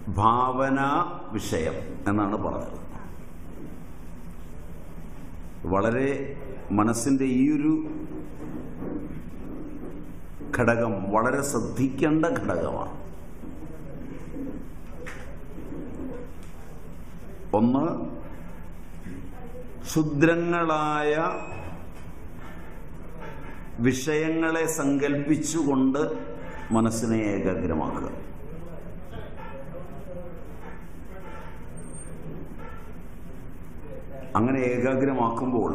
ഭാവന വിഷയം എന്നാണ് പറഞ്ഞത് വളരെ മനസ്സിന്റെ ഈ ഒരു ഘടകം വളരെ ശ്രദ്ധിക്കേണ്ട ഘടകമാണ് ഒന്ന് ക്ഷുദ്രങ്ങളായ വിഷയങ്ങളെ സങ്കല്പിച്ചുകൊണ്ട് മനസ്സിനെ ഏകാഗ്രമാക്കുക അങ്ങനെ ഏകാഗ്രമാക്കുമ്പോൾ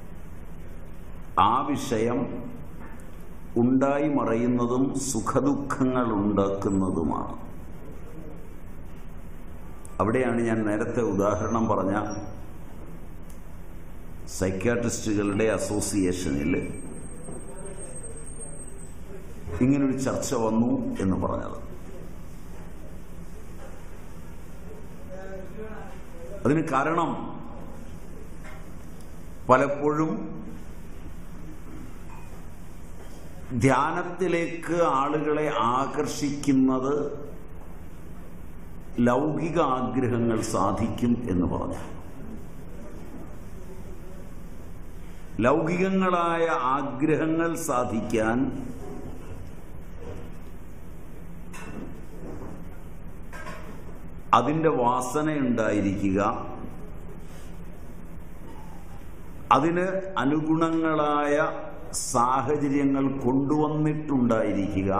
ആ വിഷയം ഉണ്ടായി മറയുന്നതും സുഖദുഃഖങ്ങൾ ഉണ്ടാക്കുന്നതുമാണ് അവിടെയാണ് ഞാൻ നേരത്തെ ഉദാഹരണം പറഞ്ഞ സൈക്യാട്രിസ്റ്റുകളുടെ അസോസിയേഷനിൽ ഇങ്ങനൊരു ചർച്ച വന്നു എന്ന് പറഞ്ഞത് അതിന് കാരണം പലപ്പോഴും ധ്യാനത്തിലേക്ക് ആളുകളെ ആകർഷിക്കുന്നത് ലൗകിക ആഗ്രഹങ്ങൾ സാധിക്കും എന്ന് പറഞ്ഞു ലൗകികങ്ങളായ ആഗ്രഹങ്ങൾ സാധിക്കാൻ അതിൻ്റെ വാസനയുണ്ടായിരിക്കുക അതിന് അനുഗുണങ്ങളായ സാഹചര്യങ്ങൾ കൊണ്ടുവന്നിട്ടുണ്ടായിരിക്കുക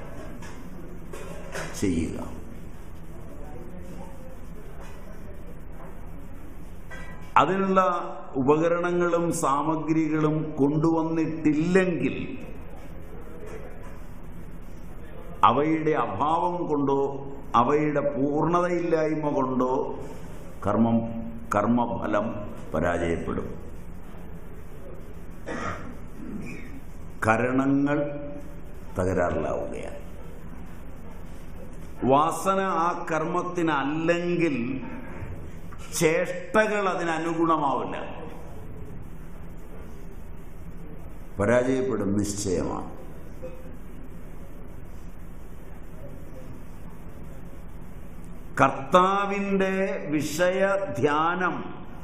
ചെയ്യുക അതിനുള്ള ഉപകരണങ്ങളും സാമഗ്രികളും കൊണ്ടുവന്നിട്ടില്ലെങ്കിൽ അവയുടെ അഭാവം കൊണ്ടോ അവയുടെ പൂർണ്ണതയില്ലായ്മ കൊണ്ടോ കർമ്മം കർമ്മഫലം പരാജയപ്പെടും കരണങ്ങൾ തകരാറിലാവുകയാണ് വാസന ആ കർമ്മത്തിനല്ലെങ്കിൽ ചേഷ്ടകൾ അതിനനുഗുണമാവില്ല പരാജയപ്പെടും നിശ്ചയമാണ് കർത്താവിൻ്റെ വിഷയധ്യാനം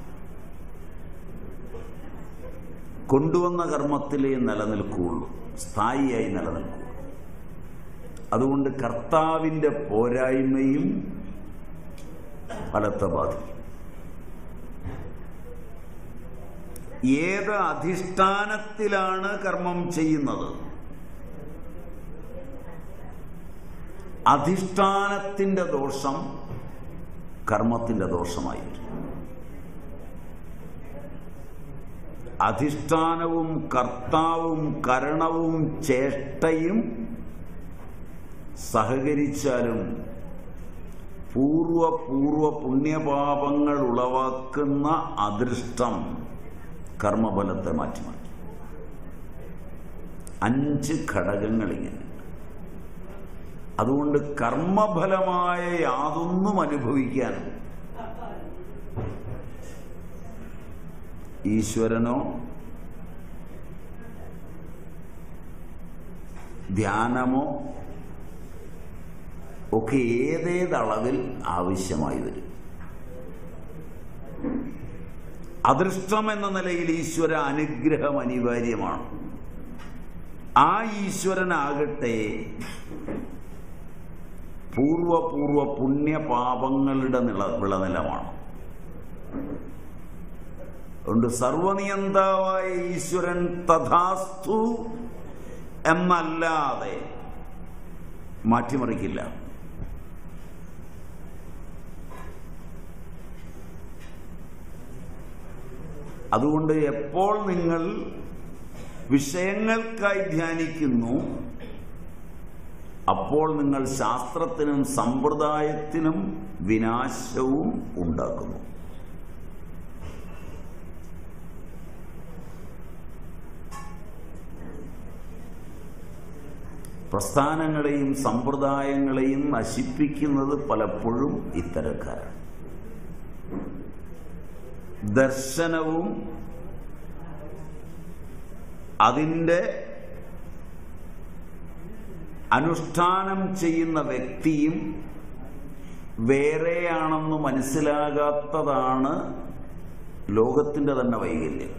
കൊണ്ടുവന്ന കർമ്മത്തിലേ നിലനിൽക്കുകയുള്ളൂ സ്ഥായിയായി നിലനിൽക്കുകയുള്ളൂ അതുകൊണ്ട് കർത്താവിൻ്റെ പോരായ്മയും ഫലത്തെ ബാധിക്കും ഏത് അധിഷ്ഠാനത്തിലാണ് കർമ്മം ചെയ്യുന്നത് അധിഷ്ഠാനത്തിന്റെ ദോഷം കർമ്മത്തിന്റെ ദോഷമായി വരും അധിഷ്ഠാനവും കർത്താവും കരണവും ചേഷ്ടയും സഹകരിച്ചാലും പൂർവ പൂർവ പുണ്യപാപങ്ങൾ ഉളവാക്കുന്ന അദൃഷ്ടം കർമ്മഫലത്തെ മാറ്റിമാറ്റി അഞ്ച് ഘടകങ്ങൾ ഇങ്ങനെ അതുകൊണ്ട് കർമ്മഫലമായ യാതൊന്നും അനുഭവിക്കാൻ ഈശ്വരനോ ധ്യാനമോ ഒക്കെ ഏതേതളവിൽ ആവശ്യമായി വരും അദൃഷ്ടം എന്ന നിലയിൽ ഈശ്വര അനുഗ്രഹം അനിവാര്യമാണ് ആ ഈശ്വരനാകട്ടെ പൂർവപൂർവ പുണ്യപാപങ്ങളുടെ നില വിളനിലമാണ് അതുകൊണ്ട് സർവനിയന്താവായ ഈശ്വരൻ തഥാസ്തു എന്നല്ലാതെ മാറ്റിമറിക്കില്ല അതുകൊണ്ട് എപ്പോൾ നിങ്ങൾ വിഷയങ്ങൾക്കായി ധ്യാനിക്കുന്നു അപ്പോൾ നിങ്ങൾ ശാസ്ത്രത്തിനും സമ്പ്രദായത്തിനും വിനാശവും ഉണ്ടാക്കുന്നു പ്രസ്ഥാനങ്ങളെയും സമ്പ്രദായങ്ങളെയും നശിപ്പിക്കുന്നത് പലപ്പോഴും ഇത്തരക്കാരാണ് ദർശനവും അതിൻ്റെ അനുഷ്ഠാനം ചെയ്യുന്ന വ്യക്തിയും വേറെയാണെന്ന് മനസ്സിലാകാത്തതാണ് ലോകത്തിന്റെ തന്നെ വൈകല്യം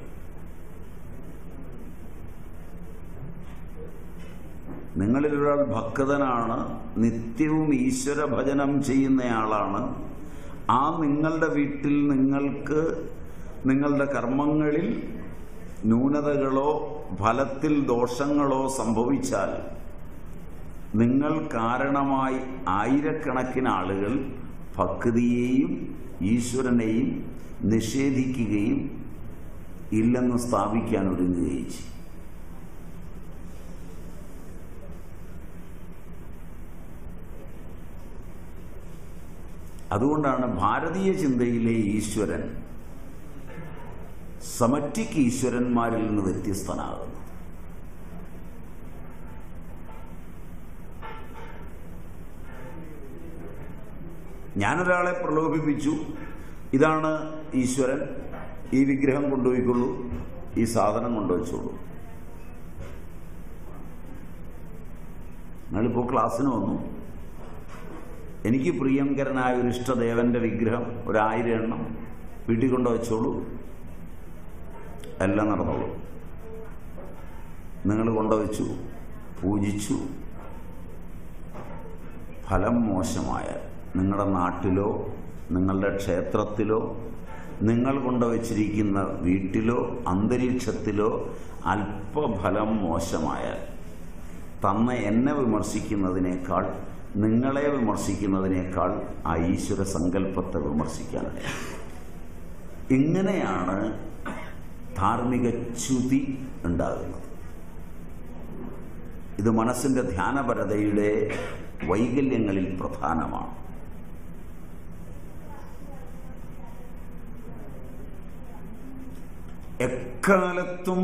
നിങ്ങളിൽ ഒരാൾ ഭക്തനാണ് നിത്യവും ഈശ്വര ഭജനം ചെയ്യുന്നയാളാണ് ആ നിങ്ങളുടെ വീട്ടിൽ നിങ്ങൾക്ക് നിങ്ങളുടെ കർമ്മങ്ങളിൽ ന്യൂനതകളോ ഫലത്തിൽ ദോഷങ്ങളോ സംഭവിച്ചാൽ നിങ്ങൾ കാരണമായി ആയിരക്കണക്കിന് ആളുകൾ ഭക്തിയെയും ഈശ്വരനെയും നിഷേധിക്കുകയും ഇല്ലെന്ന് സ്ഥാപിക്കാൻ ഒരുങ്ങുകയും ചെയ്യും അതുകൊണ്ടാണ് ഭാരതീയ ചിന്തയിലെ ഈശ്വരൻ സമറ്റിക് ഈശ്വരന്മാരിൽ നിന്ന് വ്യത്യസ്തനാകുന്നത് ഞാനൊരാളെ പ്രലോഭിപ്പിച്ചു ഇതാണ് ഈശ്വരൻ ഈ വിഗ്രഹം കൊണ്ടുപോയിക്കൊള്ളൂ ഈ സാധനം കൊണ്ടുവച്ചോളൂ ഞങ്ങളിപ്പോൾ ക്ലാസ്സിന് വന്നു എനിക്ക് പ്രിയങ്കരനായ ഒരു ഇഷ്ടദേവന്റെ വിഗ്രഹം ഒരായിരം എണ്ണം വീട്ടിൽ കൊണ്ട് വെച്ചോളൂ എല്ലാം നടന്നോളൂ നിങ്ങൾ കൊണ്ടുവച്ചു പൂജിച്ചു ഫലം മോശമായാൽ നിങ്ങളുടെ നാട്ടിലോ നിങ്ങളുടെ ക്ഷേത്രത്തിലോ നിങ്ങൾ കൊണ്ടുവച്ചിരിക്കുന്ന വീട്ടിലോ അന്തരീക്ഷത്തിലോ അല്പഫലം മോശമായാൽ തന്ന എന്നെ വിമർശിക്കുന്നതിനേക്കാൾ നിങ്ങളെ വിമർശിക്കുന്നതിനേക്കാൾ ആ ഈശ്വര സങ്കല്പത്തെ വിമർശിക്കാനുണ്ട് ഇങ്ങനെയാണ് ധാർമ്മിക ച്യുതി ഉണ്ടാകുന്നത് ഇത് മനസ്സിന്റെ ധ്യാനപരതയുടെ വൈകല്യങ്ങളിൽ പ്രധാനമാണ് എക്കാലത്തും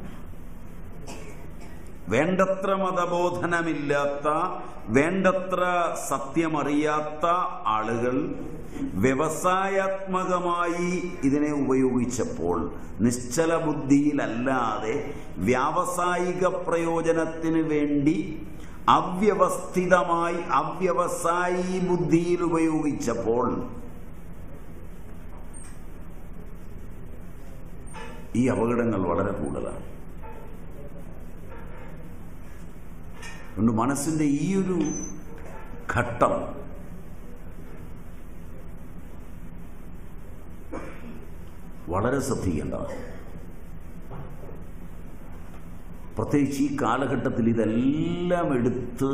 വേണ്ടത്ര മതബോധനമില്ലാത്ത വേണ്ടത്ര സത്യമറിയാത്ത ആളുകൾ വ്യവസായാത്മകമായി ഇതിനെ ഉപയോഗിച്ചപ്പോൾ നിശ്ചല ബുദ്ധിയിലല്ലാതെ വ്യാവസായിക പ്രയോജനത്തിന് വേണ്ടി അവ്യവസ്ഥിതമായി അവ്യവസായി ബുദ്ധിയിൽ ഉപയോഗിച്ചപ്പോൾ ഈ അപകടങ്ങൾ വളരെ കൂടുതലാണ് അതുകൊണ്ട് മനസ്സിന്റെ ഈ ഒരു ഘട്ടം വളരെ ശ്രദ്ധിക്കേണ്ടതാണ് പ്രത്യേകിച്ച് ഈ കാലഘട്ടത്തിൽ ഇതെല്ലാം എടുത്ത്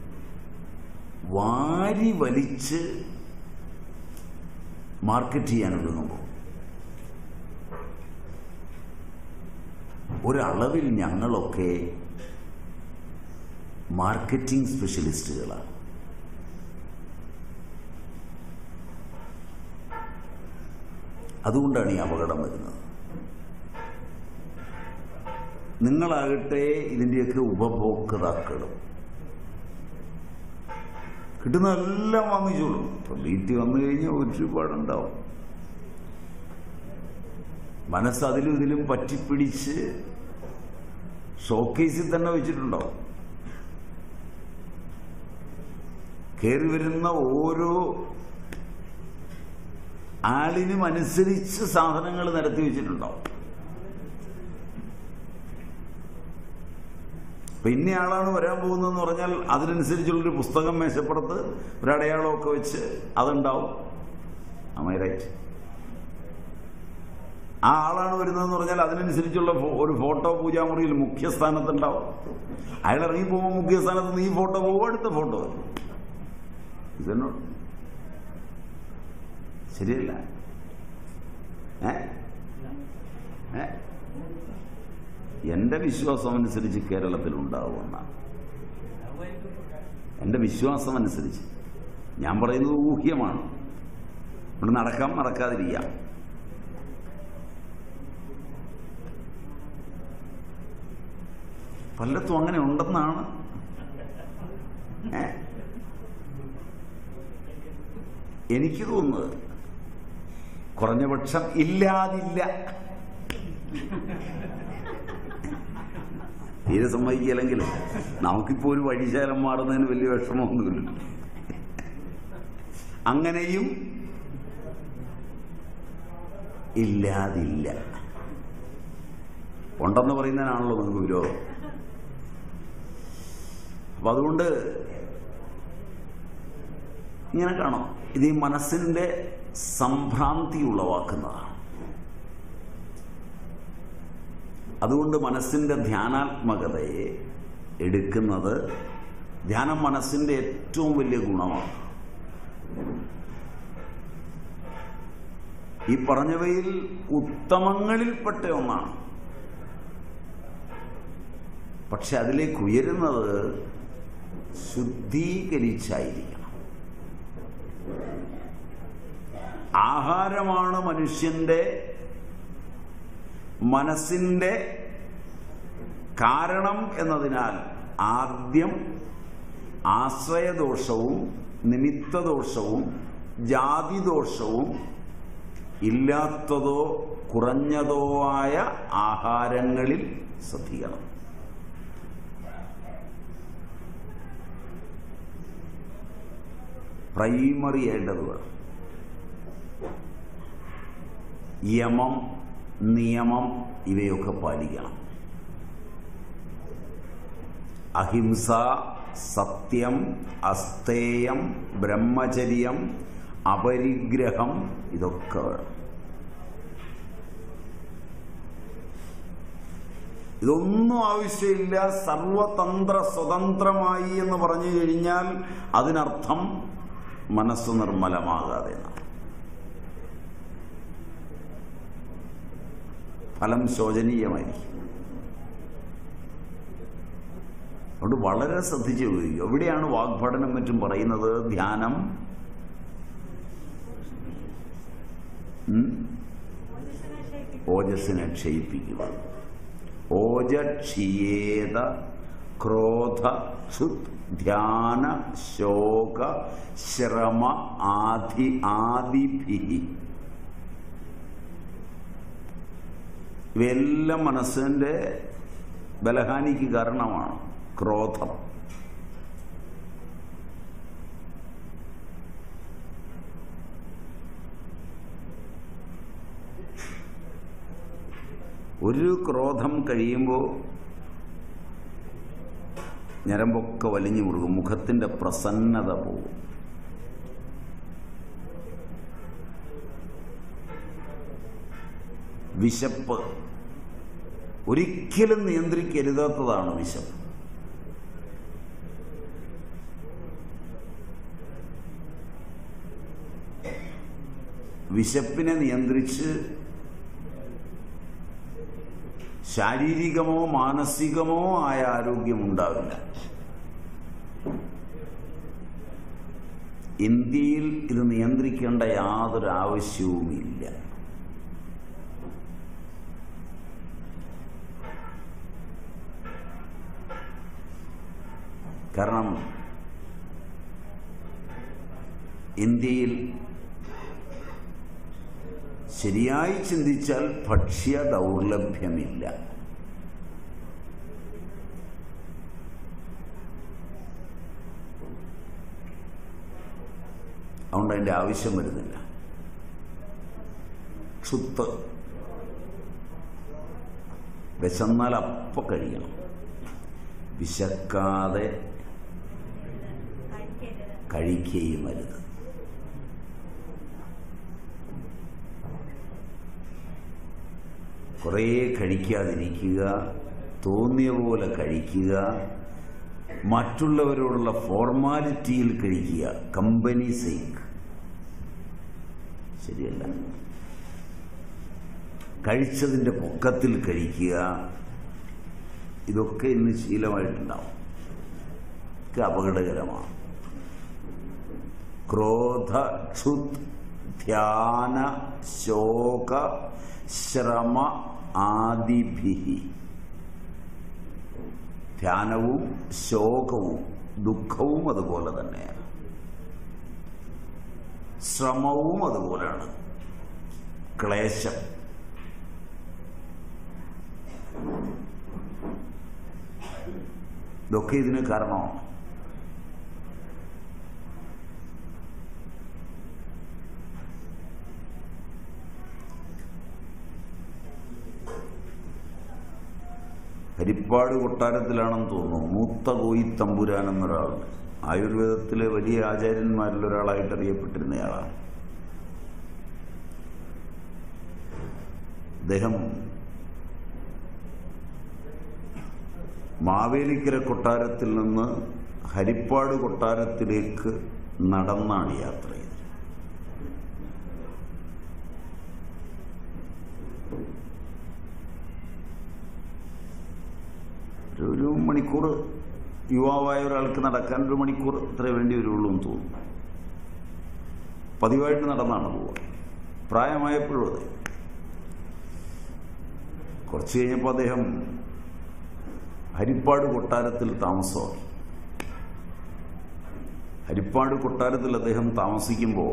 വാരി വലിച്ച് മാർക്കറ്റ് ചെയ്യാൻ ഒരുങ്ങുമ്പോൾ ഒരളവിൽ ഞങ്ങളൊക്കെ മാർക്കറ്റിംഗ് സ്പെഷ്യലിസ്റ്റുകളാണ് അതുകൊണ്ടാണ് ഈ അപകടം വരുന്നത് നിങ്ങളാകട്ടെ ഇതിൻ്റെയൊക്കെ ഉപഭോക്താക്കളും കിട്ടുന്നതെല്ലാം വാങ്ങിച്ചോളും ഇപ്പം വീട്ടിൽ വന്നു കഴിഞ്ഞാൽ ഒരുപാടുണ്ടാവും മനസ്സ് അതിലും ഇതിലും പറ്റിപ്പിടിച്ച് ഷോക്കേസിൽ തന്നെ വെച്ചിട്ടുണ്ടാവും കയറി വരുന്ന ഓരോ ആളിനും അനുസരിച്ച് സാധനങ്ങൾ നിരത്തി വെച്ചിട്ടുണ്ടാവും അപ്പൊ ഇന്ന ആളാണ് വരാൻ പോകുന്നതെന്ന് പറഞ്ഞാൽ അതിനനുസരിച്ചുള്ളൊരു പുസ്തകം മേശപ്പുറത്ത് ഒരു അടയാളമൊക്കെ വെച്ച് അതുണ്ടാവും അമൈ റൈറ്റ് ആ ആളാണ് വരുന്നതെന്ന് പറഞ്ഞാൽ അതിനനുസരിച്ചുള്ള ഫോ- ഒരു ഫോട്ടോ പൂജാമുറിയിൽ മുഖ്യസ്ഥാനത്തുണ്ടാവും അയാൾ ഇറങ്ങി പോകുമ്പോൾ മുഖ്യസ്ഥാനത്ത് നിന്ന് ഈ ഫോട്ടോ പോകും അടുത്ത ഫോട്ടോ വരും ഇതെന്നോട് ശരിയല്ല ഏ ഏ എന്റെ വിശ്വാസം അനുസരിച്ച് കേരളത്തിൽ ഉണ്ടാവുമെന്നാണ് എന്റെ വിശ്വാസം അനുസരിച്ച് ഞാൻ പറയുന്നത് ഊഹ്യമാണ് ഇവിടെ നടക്കാം നടക്കാതിരിക്കാം പലയിടത്തും അങ്ങനെ ഉണ്ടെന്നാണ് ഏ? എനിക്ക് തോന്നുന്നത് കുറഞ്ഞപക്ഷം ഇല്ലാതില്ല തീരെ സമ്മതിക്കില്ലെങ്കിൽ നമുക്കിപ്പോ ഒരു വഴിശാലം മാറുന്നതിന് വലിയ വിഷമമൊന്നുമില്ല അങ്ങനെയും ഇല്ലാതില്ല ഉണ്ടെന്ന് പറയുന്നതിനാണല്ലോ നിങ്ങൾക്ക് വിരോധം അപ്പൊ അതുകൊണ്ട് ഇങ്ങനെ കാണാം ഇത് ഈ മനസ്സിന്റെ സംഭ്രാന്തി ഉളവാക്കുന്നതാണ് അതുകൊണ്ട് മനസ്സിന്റെ ധ്യാനാത്മകതയെ എടുക്കുന്നത് ധ്യാനം മനസ്സിന്റെ ഏറ്റവും വലിയ ഗുണമാണ് ഈ പറഞ്ഞവയിൽ ഉത്തമങ്ങളിൽപ്പെട്ട ഒന്നാണ് പക്ഷെ അതിലേക്ക് ഉയരുന്നത് ശുദ്ധീകരിച്ചായിരിക്കണം ആഹാരമാണ് മനുഷ്യന്റെ മനസ്സിന്റെ കാരണം എന്നതിനാൽ ആദ്യം ആശ്രയദോഷവും നിമിത്തദോഷവും ജാതിദോഷവും ഇല്ലാത്തതോ കുറഞ്ഞതോ ആയ ആഹാരങ്ങളിൽ ശ്രദ്ധിക്കണം പ്രൈമറി ആയിട്ടത് വേണം യമം നിയമം ഇവയൊക്കെ പാലിക്കണം അഹിംസ സത്യം അസ്തേയം ബ്രഹ്മചര്യം അപരിഗ്രഹം ഇതൊക്കെ വേണം ഇതൊന്നും ആവശ്യമില്ല സർവതന്ത്ര സ്വതന്ത്രമായി എന്ന് പറഞ്ഞു കഴിഞ്ഞാൽ അതിനർത്ഥം മനസ്സ് നിർമ്മലമാകാതെ എന്നാണ് ഫലം ശോചനീയമായിരിക്കും അതുകൊണ്ട് വളരെ ശ്രദ്ധിച്ചു ഉപയോഗിക്കും എവിടെയാണ് വാഗ്ഭടനം മറ്റും പറയുന്നത് ധ്യാനം ഉം? ഓജസ്സിനെ ക്ഷയിപ്പിക്കുക ഓജക്ഷിയേത ക്രോധ ക്ഷുത് ധ്യാന ശോക ശ്രമ ആദി ആദിഭി ഇവയെല്ലാം മനസ്സിന്റെ ബലഹാനിക്ക് കാരണമാണ് ക്രോധം ഒരു ക്രോധം കഴിയുമ്പോൾ ഞരമ്പൊക്കെ വലിഞ്ഞു മുറുകും മുഖത്തിന്റെ പ്രസന്നത പോകും വിശപ്പ് ഒരിക്കലും നിയന്ത്രിക്കരുതാത്തതാണ് വിശപ്പ് വിശപ്പിനെ നിയന്ത്രിച്ച് ശാരീരികമോ മാനസികമോ ആയ ആരോഗ്യം ഉണ്ടാവില്ല ഇന്ത്യയിൽ ഇത് നിയന്ത്രിക്കേണ്ട യാതൊരു ആവശ്യവുമില്ല കാരണം ഇന്ത്യയിൽ ശരിയായി ചിന്തിച്ചാൽ ഭക്ഷ്യ ദൗർലഭ്യമില്ല അതുകൊണ്ട് അതിന്റെ ആവശ്യം വരുന്നില്ല ക്ഷുത്ത് വിശന്നാൽ അപ്പ കഴിയണം വിശക്കാതെ കഴിക്കുകയും അരുത് കുറേ കഴിക്കാതിരിക്കുക തോന്നിയ പോലെ കഴിക്കുക മറ്റുള്ളവരോടുള്ള ഫോർമാലിറ്റിയിൽ കഴിക്കുക കമ്പനി സേക്ക് ശരിയല്ല കഴിച്ചതിന്റെ പൊക്കത്തിൽ കഴിക്കുക ഇതൊക്കെ ഇന്ന് ശീലമായിട്ടുണ്ടാവും ഒക്കെ അപകടകരമാണ് ക്രോധ ക്ഷുത് ധ്യാന ശോക ശ്രമ ആദിഭിഹി ധ്യാനവും ശോകവും ദുഃഖവും അതുപോലെ തന്നെയാണ് ശ്രമവും അതുപോലെയാണ് ക്ലേശം ഇതൊക്കെ ഇതിന് കാരണമാണ് ഹരിപ്പാട് കൊട്ടാരത്തിലാണെന്ന് തോന്നുന്നു മൂത്ത കോയി തമ്പുരാൻ എന്നൊരാളുണ്ട് ആയുർവേദത്തിലെ വലിയ ആചാര്യന്മാരിൽ ഒരാളായിട്ട് അറിയപ്പെട്ടിരുന്നയാളാണ് അദ്ദേഹം മാവേലിക്കര കൊട്ടാരത്തിൽ നിന്ന് ഹരിപ്പാട് കൊട്ടാരത്തിലേക്ക് നടന്നാണ് യാത്ര ചെയ്തത് ഒരു- ഒരു മണിക്കൂർ യുവാവായ ഒരാൾക്ക് നടക്കാൻ ഒരു മണിക്കൂർ ഇത്രേ വേണ്ടി വരുള്ളൂ എന്ന് തോന്നുന്നു പതിവായിട്ട് നടന്നാണ് പോവുക പ്രായമായപ്പോഴും അതെ കുറച്ച് കഴിഞ്ഞപ്പോൾ അദ്ദേഹം ഹരിപ്പാട് കൊട്ടാരത്തിൽ താമസമാക്കി ഹരിപ്പാട് കൊട്ടാരത്തിൽ അദ്ദേഹം താമസിക്കുമ്പോൾ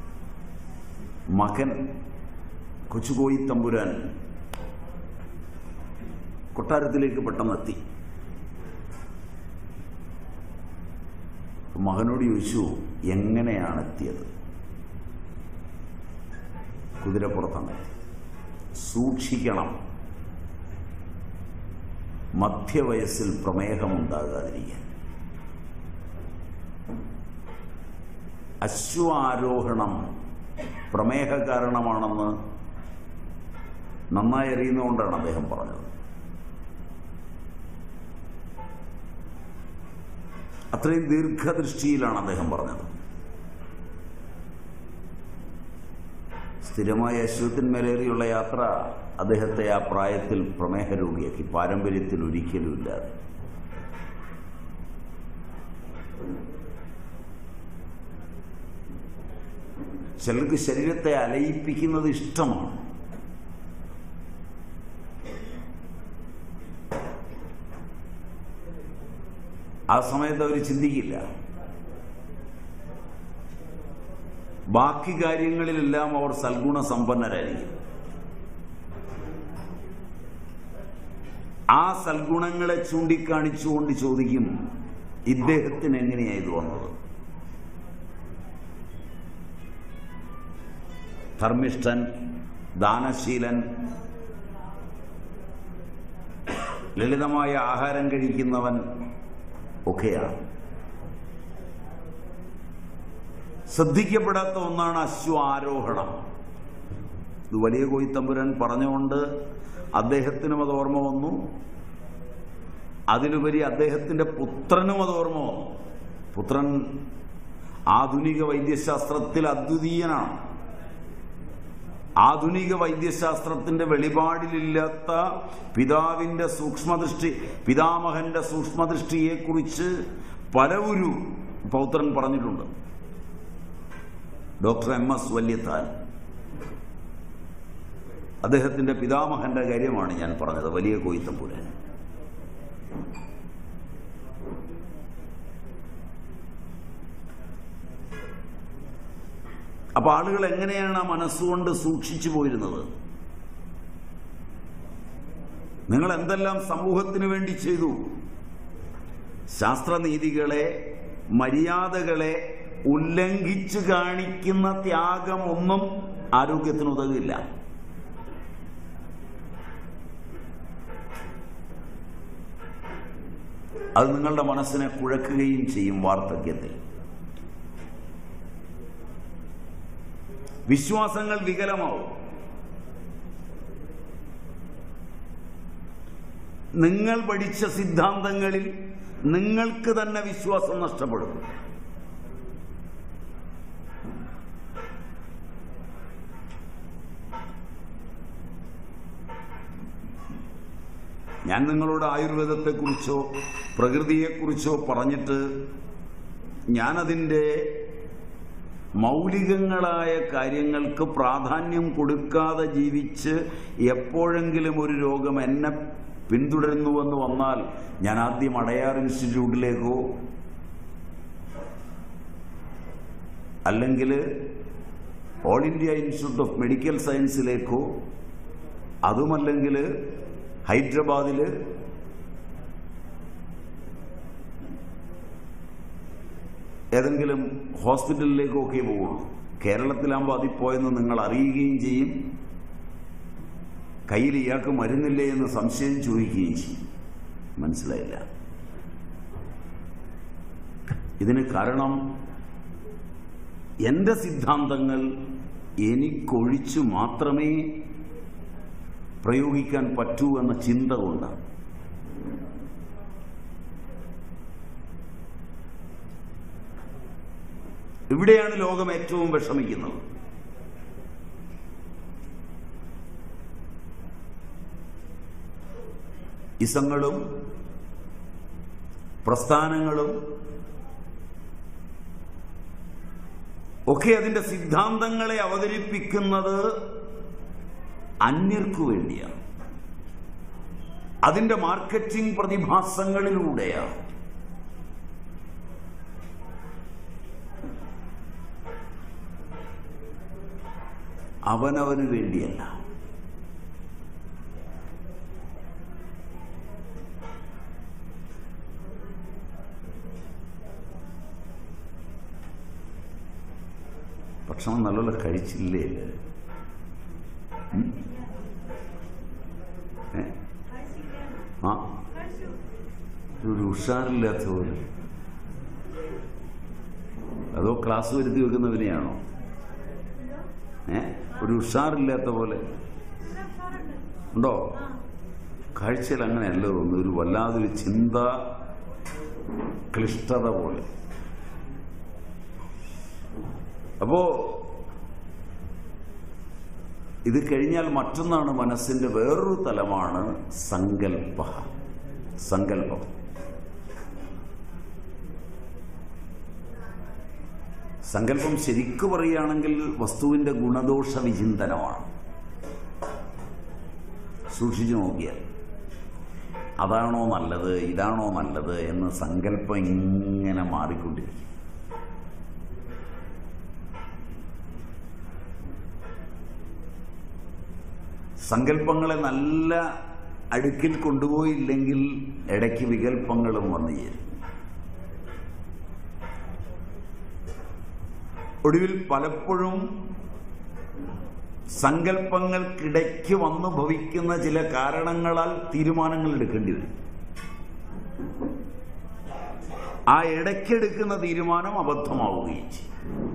മകൻ കൊച്ചുകോയി തമ്പുരാൻ കൊട്ടാരത്തിലേക്ക് പെട്ടെന്നെത്തി മകനോട് ചോദിച്ചു എങ്ങനെയാണ് എത്തിയത് കുതിരപ്പുറത്താണ് സൂക്ഷിക്കണം മധ്യവയസ്സിൽ പ്രമേഹമുണ്ടാകാതിരിക്കാൻ അശ്വാരോഹണം പ്രമേഹ കാരണമാണെന്ന് നന്നായി അറിയുന്നതുകൊണ്ടാണ് അദ്ദേഹം പറഞ്ഞത് അത്രയും ദീർഘദൃഷ്ടിയിലാണ് അദ്ദേഹം പറഞ്ഞത് സ്ഥിരമായ അശ്വത്തിന്മേലേറിയുള്ള യാത്ര അദ്ദേഹത്തെ ആ പ്രായത്തിൽ പ്രമേഹ രോഗിയാക്കി പാരമ്പര്യത്തിൽ ഒരിക്കലും ഇല്ലാതെ ചിലർക്ക് ശരീരത്തെ അലയിപ്പിക്കുന്നത് ഇഷ്ടമാണ് ആ സമയത്ത് അവർ ചിന്തിക്കില്ല ബാക്കി കാര്യങ്ങളിലെല്ലാം അവർ സൽഗുണ സമ്പന്നരായിരിക്കും ആ സൽഗുണങ്ങളെ ചൂണ്ടിക്കാണിച്ചുകൊണ്ട് ചോദിക്കും ഇദ്ദേഹത്തിന് എങ്ങനെയാ ഇത് വന്നത് ധർമ്മിഷ്ഠൻ ദാനശീലൻ ലളിതമായ ആഹാരം കഴിക്കുന്നവൻ ഒക്കെയാണ് ശ്രദ്ധിക്കപ്പെടാത്ത ഒന്നാണ് അശ്വാരോഹണം ഇത് വലിയ കോയിത്തമ്പുരാൻ പറഞ്ഞുകൊണ്ട് അദ്ദേഹത്തിനും അത് ഓർമ്മ വന്നു അതിലുപരി അദ്ദേഹത്തിന്റെ പുത്രനും അത് ഓർമ്മ വന്നു പുത്രൻ ആധുനിക വൈദ്യശാസ്ത്രത്തിൽ അദ്വിതീയനാണ് ആധുനിക വൈദ്യശാസ്ത്രത്തിന്റെ വെളിപാടിലില്ലാത്ത പിതാവിന്റെ സൂക്ഷ്മദൃഷ്ടി പിതാമഹന്റെ സൂക്ഷ്മദൃഷ്ടിയെക്കുറിച്ച് പലവരു പൗത്രൻ പറഞ്ഞിട്ടുണ്ട് ഡോക്ടർ എം എസ് വല്യത്താൻ അദ്ദേഹത്തിന്റെ പിതാമഹന്റെ കാര്യമാണ് ഞാൻ പറഞ്ഞത് വലിയ കോയിത്തമ്പുരാൻ അപ്പൊ ആളുകൾ എങ്ങനെയാണ് ആ മനസ്സുകൊണ്ട് സൂക്ഷിച്ചു പോയിരുന്നത് നിങ്ങൾ എന്തെല്ലാം സമൂഹത്തിന് വേണ്ടി ചെയ്തു ശാസ്ത്രനീതികളെ മര്യാദകളെ ഉല്ലംഘിച്ചു കാണിക്കുന്ന ത്യാഗമൊന്നും ആരോഗ്യത്തിന് ഉതകില്ല അത് നിങ്ങളുടെ മനസ്സിനെ കുഴക്കുകയും ചെയ്യും വാർദ്ധക്യത്തിൽ വിശ്വാസങ്ങൾ വികലമാവും നിങ്ങൾ പഠിച്ച സിദ്ധാന്തങ്ങളിൽ നിങ്ങൾക്ക് തന്നെ വിശ്വാസം നഷ്ടപ്പെടും ഞാൻ നിങ്ങളോട് ആയുർവേദത്തെക്കുറിച്ചോ പ്രകൃതിയെക്കുറിച്ചോ പറഞ്ഞിട്ട് ഞാനതിൻ്റെ മൗലികങ്ങളായ കാര്യങ്ങൾക്ക് പ്രാധാന്യം കൊടുക്കാതെ ജീവിച്ച് എപ്പോഴെങ്കിലും ഒരു രോഗം എന്നെ പിന്തുടരുന്നുവെന്ന് വന്നാൽ ഞാൻ ആദ്യം അടയാർ ഇൻസ്റ്റിറ്റ്യൂട്ടിലേക്കോ അല്ലെങ്കിൽ all India institute of medical സയൻസിലേക്കോ അതുമല്ലെങ്കിൽ ഹൈദരാബാദിൽ ഏതെങ്കിലും ഹോസ്പിറ്റലിലേക്കൊക്കെ പോകുള്ളൂ കേരളത്തിലാകുമ്പോൾ അതിൽ പോയെന്ന് നിങ്ങൾ അറിയുകയും ചെയ്യും കയ്യിൽ ഇയാൾക്ക് മരുന്നില്ലേ എന്ന് സംശയം ചോദിക്കുകയും ചെയ്യും മനസ്സിലായില്ല ഇതിന് കാരണം എന്റെ സിദ്ധാന്തങ്ങൾ എനിക്കൊഴിച്ചു മാത്രമേ പ്രയോഗിക്കാൻ പറ്റൂ എന്ന ചിന്ത കൊണ്ടാണ് ഇവിടെയാണ് ലോകം ഏറ്റവും വിഷമിക്കുന്നത് ഇസങ്ങളും പ്രസ്ഥാനങ്ങളും ഒക്കെ അതിന്റെ സിദ്ധാന്തങ്ങളെ അവതരിപ്പിക്കുന്നത് അന്യർക്കു വേണ്ടിയാണ് അതിന്റെ മാർക്കറ്റിംഗ് പ്രതിഭാസങ്ങളിലൂടെയാണ് അവനവന് വേണ്ടിയല്ല ഭക്ഷണം നല്ലോണം കഴിച്ചില്ലേ ഉം? ഏ? ആ ഒരു ഉഷാറില്ലാത്ത പോലെ അതോ ക്ലാസ് വരുത്തി വെക്കുന്നവനെയാണോ ഏ ഒരു ഉഷാറില്ലാത്ത പോലെ ഉണ്ടോ കാഴ്ചയിൽ അങ്ങനെയല്ല തോന്നുന്നു ഒരു വല്ലാതൊരു ചിന്ത ക്ലിഷ്ടത പോലെ അപ്പോ ഇത് കഴിഞ്ഞാൽ മറ്റൊന്നാണ് മനസ്സിന്റെ വേറൊരു തലമാണ് സങ്കല്പ സങ്കല്പം സങ്കല്പം ശരിക്കു പറയുകയാണെങ്കിൽ വസ്തുവിന്റെ ഗുണദോഷ വിചിന്തനമാണ് സൂക്ഷിച്ചു നോക്കിയാൽ അതാണോ നല്ലത് ഇതാണോ നല്ലത് എന്ന് സങ്കല്പം ഇങ്ങനെ മാറിക്കൊണ്ടിരിക്കും സങ്കല്പങ്ങളെ നല്ല അടുക്കിൽ കൊണ്ടുപോയില്ലെങ്കിൽ ഇടയ്ക്ക് വികല്പങ്ങളും വന്നു ചേരും ഒടുവിൽ പലപ്പോഴും സങ്കല്പങ്ങൾക്കിടയ്ക്ക് വന്നു ഭവിക്കുന്ന ചില കാരണങ്ങളാൽ തീരുമാനങ്ങൾ എടുക്കേണ്ടി വരും ആ ഇടയ്ക്കെടുക്കുന്ന തീരുമാനം അബദ്ധമാവുകയും ചെയ്യും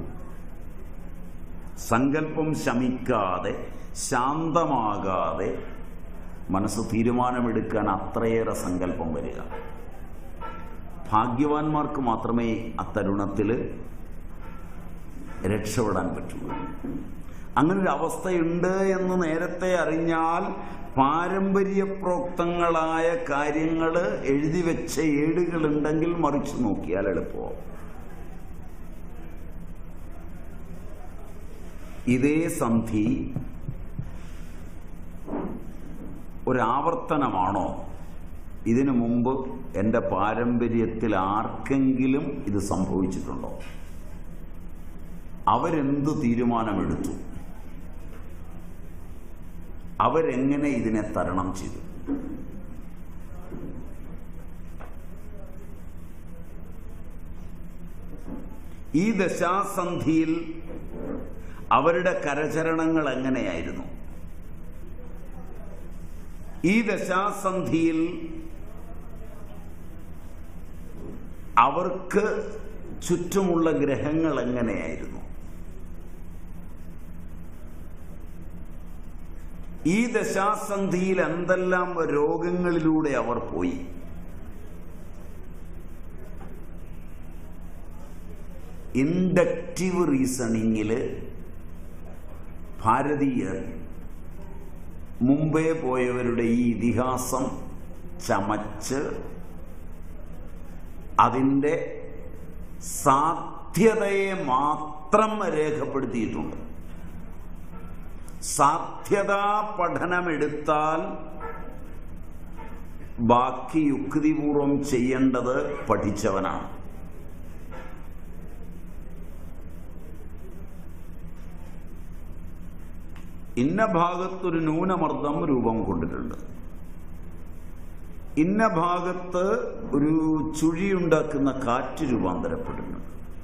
സങ്കല്പം ശമിക്കാതെ ശാന്തമാകാതെ മനസ്സ് തീരുമാനമെടുക്കാൻ അത്രയേറെ സങ്കല്പം വരിക ഭാഗ്യവാന്മാർക്ക് മാത്രമേ അത്തരുണത്തിൽ രക്ഷപ്പെടാൻ പറ്റുള്ളൂ അങ്ങനൊരു അവസ്ഥയുണ്ട് എന്ന് നേരത്തെ അറിഞ്ഞാൽ പാരമ്പര്യപ്രോക്തങ്ങളായ കാര്യങ്ങൾ എഴുതി വെച്ച ഏടുകളുണ്ടെങ്കിൽ മറിച്ച് നോക്കിയാൽ എളുപ്പമാവും ഇതേ സന്ധി ഒരാവർത്തനമാണോ ഇതിനു മുമ്പ് എൻ്റെ പാരമ്പര്യത്തിൽ ആർക്കെങ്കിലും ഇത് സംഭവിച്ചിട്ടുണ്ടോ അവരെന്ത് തീരുമാനമെടുത്തു അവരെങ്ങനെ ഇതിനെ തരണം ചെയ്തു ഈ ദശാസന്ധിയിൽ അവരുടെ കരചരണങ്ങൾ എങ്ങനെയായിരുന്നു ഈ ദശാസന്ധിയിൽ അവർക്ക് ചുറ്റുമുള്ള ഗ്രഹങ്ങൾ എങ്ങനെയായിരുന്നു ഈ ദശാസന്ധിയിൽ എന്തെല്ലാം രോഗങ്ങളിലൂടെ അവർ പോയി ഇൻഡക്റ്റീവ് റീസണിങ്ങിൽ ഭാരതീയർ മുമ്പേ പോയവരുടെ ഈ ഇതിഹാസം ചമച്ച് അതിൻ്റെ സാധ്യതയെ മാത്രം രേഖപ്പെടുത്തിയിട്ടുണ്ട് സാധ്യതാ പഠനമെടുത്താൽ ബാക്കി യുക്തിപൂർവം ചെയ്യേണ്ടത് പഠിച്ചവനാണ് ഇന്ന ഭാഗത്തൊരു ന്യൂനമർദ്ദം രൂപം കൊണ്ടിട്ടുണ്ട് ഇന്ന ഭാഗത്ത് ഒരു ചുഴിയുണ്ടാക്കുന്ന കാറ്റ് രൂപാന്തരപ്പെടുന്നു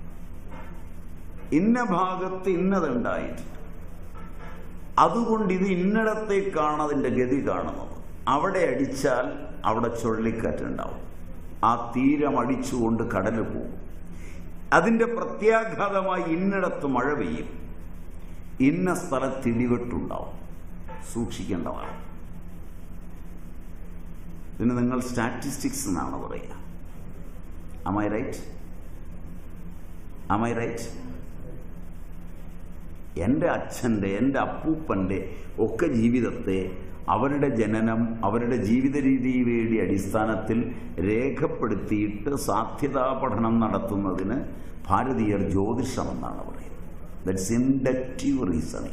ഇന്ന ഭാഗത്ത് ഇന്നതുണ്ടായിട്ടുണ്ട് അതുകൊണ്ട് ഇത് ഇന്നിടത്തേക്കാണ് അതിന്റെ ഗതി കാണുന്നത് അവിടെ അടിച്ചാൽ അവിടെ ചുഴലിക്കാറ്റുണ്ടാവും ആ തീരം അടിച്ചുകൊണ്ട് കടൽ പോകും അതിന്റെ പ്രത്യാഘാതമായി ഇന്നിടത്ത് മഴ പെയ്യും ഇന്ന സ്ഥലത്ത് ഇടിവെട്ടുണ്ടാവും സൂക്ഷിക്കേണ്ടതാണ് പിന്നെ നിങ്ങൾ സ്റ്റാറ്റിസ്റ്റിക്സ് എന്നാണ് പറയുക അമൈ റൈറ്റ് അമൈ റൈറ്റ് എൻ്റെ അച്ഛൻ്റെ എൻ്റെ അപ്പൂപ്പൻ്റെ ഒക്കെ ജീവിതത്തെ അവരുടെ ജനനം അവരുടെ ജീവിത രീതിയുടെ അടിസ്ഥാനത്തിൽ രേഖപ്പെടുത്തിയിട്ട് സാധ്യതാ പഠനം നടത്തുന്നതിന് ഭാരതീയർ ജ്യോതിഷം എന്നാണ് പറയുന്നത് ദറ്റ്സ് ഇൻഡക്റ്റീവ് റീസണിങ്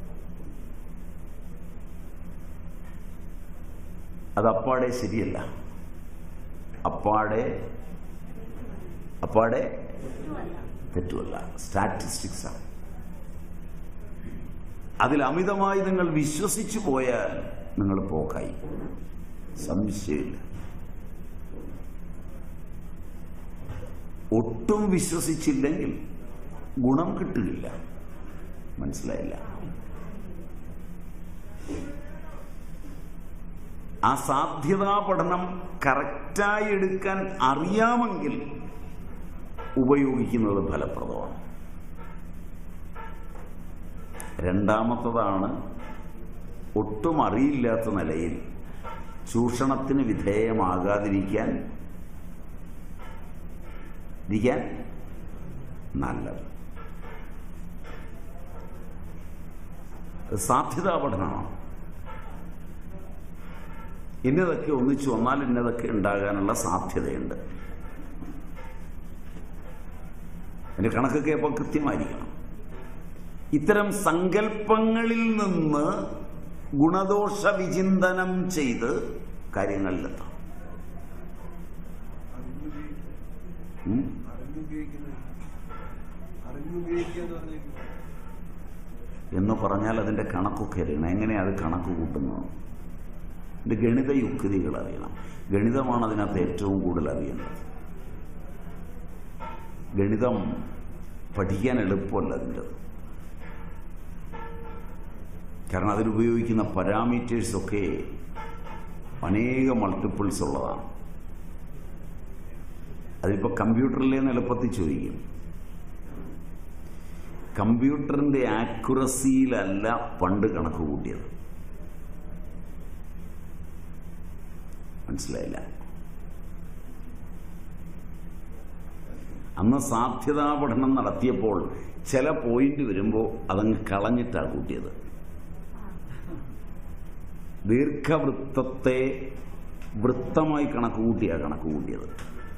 അത് അപ്പാടെ ശരിയല്ല അപ്പാടെ അപ്പാടെ തെറ്റുമല്ല സ്റ്റാറ്റിസ്റ്റിക്സ് ആണ് അതിൽ അമിതമായി നിങ്ങൾ വിശ്വസിച്ചു പോയാൽ നിങ്ങൾ പോക്കായി സംശയമില്ല ഒട്ടും വിശ്വസിച്ചില്ലെങ്കിൽ ഗുണം കിട്ടുകയില്ല മനസ്സിലായില്ല ആ സാധ്യതാ പഠനം കറക്റ്റായി എടുക്കാൻ അറിയാമെങ്കിൽ ഉപയോഗിക്കുന്നത് ഫലപ്രദമാണ് രണ്ടാമത്തതാണ് ഒട്ടും അറിയില്ലാത്ത നിലയിൽ ചൂഷണത്തിന് വിധേയമാകാതിരിക്കാൻ ഇരിക്കാൻ നല്ലത് സാധ്യതാ പഠനമാണ് ഇന്നതൊക്കെ ഒന്നിച്ചു വന്നാൽ ഇന്നതൊക്കെ ഉണ്ടാകാനുള്ള സാധ്യതയുണ്ട് അതിന്റെ കണക്കൊക്കെ അപ്പോൾ കൃത്യമായിരിക്കണം ഇത്തരം സങ്കല്പങ്ങളിൽ നിന്ന് ഗുണദോഷ വിചിന്തനം ചെയ്ത് കാര്യങ്ങളിലെത്താം ഉം? അറിഞ്ഞുപയോഗിക്കുന്നത് അറിഞ്ഞുപയോഗിക്കുക എന്ന് പറഞ്ഞേക്കുന്നത് എന്ന് പറഞ്ഞാൽ അതിന്റെ കണക്കൊക്കെ അറിയണം എങ്ങനെയാണ് അത് കണക്ക് കൂട്ടുന്നത് ഇതിന്റെ ഗണിത യുക്തികൾ അറിയണം ഗണിതമാണ് അതിനകത്ത് ഏറ്റവും കൂടുതൽ അറിയേണ്ടത് ഗണിതം പഠിക്കാൻ എളുപ്പമല്ല അതിൻ്റെ കാരണം അതിലുപയോഗിക്കുന്ന പാരാമീറ്റേഴ്സ് ഒക്കെ അനേക മൾട്ടിപ്പിൾസ് ഉള്ളതാണ് അതിപ്പോൾ കമ്പ്യൂട്ടറിലേന്ന് എളുപ്പത്തിൽ ചോദിക്കും കമ്പ്യൂട്ടറിന്റെ ആക്യുറസിയിലല്ല പണ്ട് കണക്ക് കൂട്ടിയത് മനസ്സിലായില്ല അന്ന് സാധ്യതാ പഠനം നടത്തിയപ്പോൾ ചില പോയിന്റ് വരുമ്പോൾ അതങ്ങ് കളഞ്ഞിട്ടാണ് കൂട്ടിയത് ദീർഘവൃത്തത്തെ വൃത്തമായി കണക്ക് കൂട്ടിയാണ് കണക്ക് കൂട്ടിയത്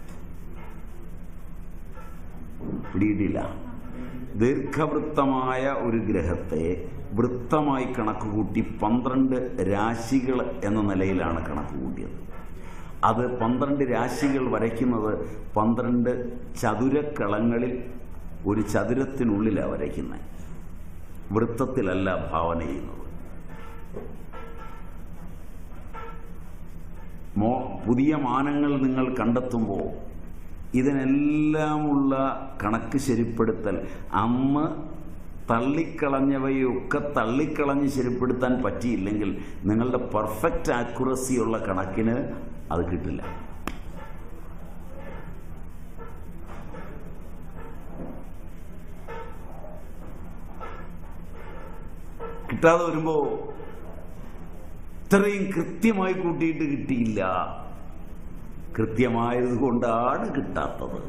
പിടിയിട്ടില്ല ദീർഘവൃത്തമായ ഒരു ഗ്രഹത്തെ വൃത്തമായി കണക്ക് കൂട്ടി പന്ത്രണ്ട് രാശികൾ എന്ന നിലയിലാണ് കണക്ക് കൂട്ടിയത് അത് പന്ത്രണ്ട് രാശികൾ വരയ്ക്കുന്നത് പന്ത്രണ്ട് ചതുരക്കളങ്ങളിൽ ഒരു ചതുരത്തിനുള്ളിലാണ് വരയ്ക്കുന്നത് വൃത്തത്തിലല്ല ഭാവന ചെയ്യുന്നത് മോ പുതിയ മാനങ്ങൾ നിങ്ങൾ കണ്ടെത്തുമ്പോൾ ഇതിനെല്ലാമുള്ള കണക്ക് ശരിപ്പെടുത്തൽ അന്ന് തള്ളിക്കളഞ്ഞവയൊക്കെ തള്ളിക്കളഞ്ഞ് ശരിപ്പെടുത്താൻ പറ്റിയില്ലെങ്കിൽ നിങ്ങളുടെ പെർഫെക്റ്റ് ആക്യുറസി ഉള്ള കണക്കിന് അത് കിട്ടില്ല കിട്ടാതെ വരുമ്പോ ഇത്രയും കൃത്യമായി കൂട്ടിയിട്ട് കിട്ടിയില്ല കൃത്യമായത് കൊണ്ടാണ് കിട്ടാത്തത്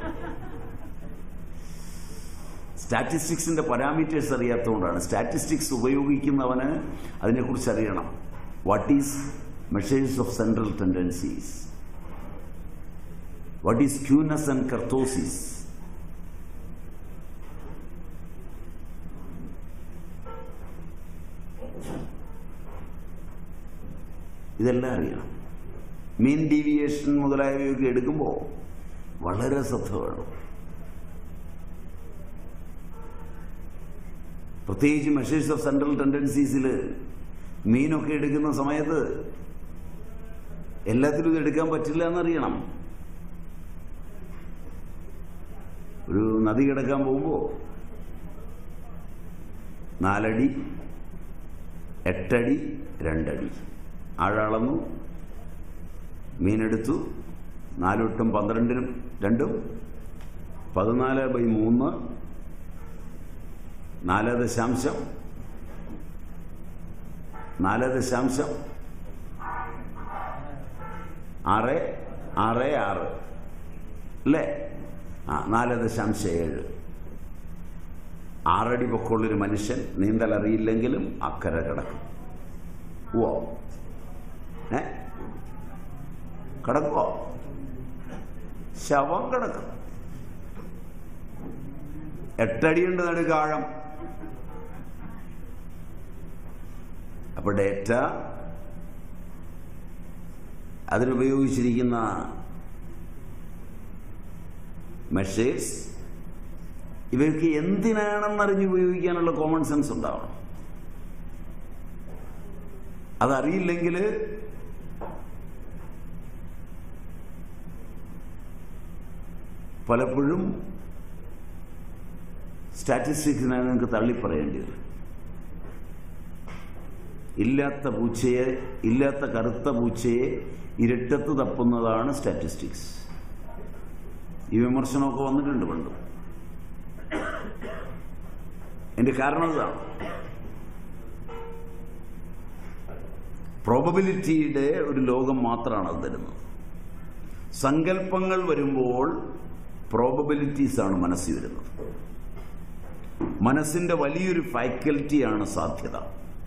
സ്റ്റാറ്റിസ്റ്റിക്സിന്റെ പാരാമീറ്റേഴ്സ് അറിയാത്തതുകൊണ്ടാണ് സ്റ്റാറ്റിസ്റ്റിക്സ് ഉപയോഗിക്കുന്നവന് അതിനെക്കുറിച്ച് അറിയണം what is measures of central tendencies what is skewness and kurtosis ഇതെല്ലാം അറിയണം മീൻ ഡീവിയേഷൻ മുതലായവയൊക്കെ എടുക്കുമ്പോൾ വളരെ ശ്രദ്ധ വേണം പ്രത്യേകിച്ച് മെഷേഴ്സ് ഓഫ് സെൻട്രൽ ടെൻഡൻസീസിൽ മീനൊക്കെ എടുക്കുന്ന സമയത്ത് എല്ലാത്തിലും ഇത് എടുക്കാൻ പറ്റില്ല എന്നറിയണം ഒരു നദി കിടക്കാൻ പോകുമ്പോൾ നാലടി എട്ടടി രണ്ടടി ആഴളന്നു മീനെടുത്തു നാലുവട്ടും പന്ത്രണ്ടിനും രണ്ടും പതിനാല് ബൈ മൂന്ന് നാല് ദശാംശം നാല് ദശാംശം ആറ് ആറ് ആറ് അല്ലേ ആ നാല് ദശാംശം ഏഴ് ആറടി പൊക്കമുള്ളൊരു മനുഷ്യൻ നീന്തൽ അറിയില്ലെങ്കിലും അക്കരെ കിടക്കും ഓ ഏ കിടക്കുവോ ശവം കിടക്കും എട്ടടിയുണ്ട് നടുക്ക് ആഴം അപ്പൊ ഡേറ്റ അതിനുപയോഗിച്ചിരിക്കുന്ന മെഷേഴ്സ് ഇവർക്ക് എന്തിനാണെന്നറിഞ്ഞ് ഉപയോഗിക്കാനുള്ള കോമൺ സെൻസ് ഉണ്ടാവണം അതറിയില്ലെങ്കിൽ പലപ്പോഴും സ്റ്റാറ്റിസ്റ്റിക്സിനെ നിങ്ങൾക്ക് തള്ളിപ്പറയേണ്ടി വരും ഇല്ലാത്ത പൂച്ചയെ ഇല്ലാത്ത കറുത്ത പൂച്ചയെ ഇരട്ടത്ത് തപ്പുന്നതാണ് സ്റ്റാറ്റിസ്റ്റിക്സ് ഈ വിമർശനമൊക്കെ വന്നിട്ടുണ്ട് പണ്ട് എന്റെ കാരണം ഇതാണ് പ്രോബബിലിറ്റിയുടെ ഒരു ലോകം മാത്രമാണ് അത് തരുന്നത് സങ്കല്പങ്ങൾ വരുമ്പോൾ പ്രോബബിലിറ്റീസ് ആണ് മനസ്സിൽ വരുന്നത് മനസ്സിന്റെ വലിയൊരു ഫാക്കൽറ്റിയാണ് സാധ്യത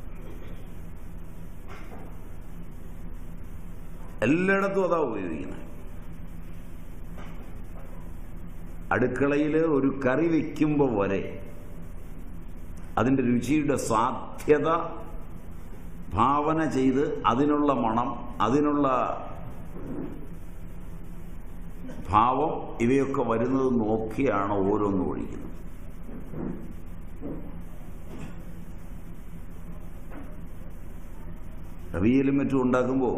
എല്ലായിടത്തും അതാ ഉപയോഗിക്കുന്നത് അടുക്കളയിൽ ഒരു കറി വെക്കുമ്പോൾ വരെ അതിൻ്റെ രുചിയുടെ സാധ്യത ഭാവന ചെയ്ത് അതിനുള്ള മണം അതിനുള്ള ഭാവം ഇവയൊക്കെ വരുന്നത് നോക്കിയാണ് ഓരോന്നും ഒഴിക്കുന്നത് അവിയലും മറ്റും ഉണ്ടാക്കുമ്പോൾ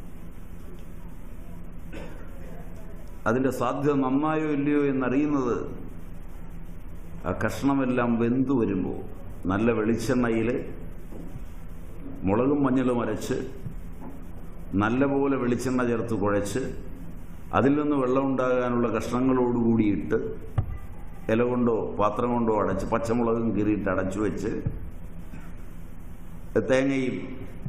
അതിന്റെ സാധ്യത നന്നായോ ഇല്ലയോ എന്നറിയുന്നത് ആ കഷ്ണമെല്ലാം വെന്തു വരുമ്പോൾ നല്ല വെളിച്ചെണ്ണയിൽ മുളകും മഞ്ഞളും അരച്ച് നല്ലപോലെ വെളിച്ചെണ്ണ ചേർത്ത് കുഴച്ച് അതിൽ നിന്ന് വെള്ളം ഉണ്ടാകാനുള്ള കഷ്ണങ്ങളോടുകൂടിയിട്ട് ഇല കൊണ്ടോ പാത്രം കൊണ്ടോ അടച്ച് പച്ചമുളകും കീറിയിട്ട് അടച്ചു വെച്ച് തേങ്ങയും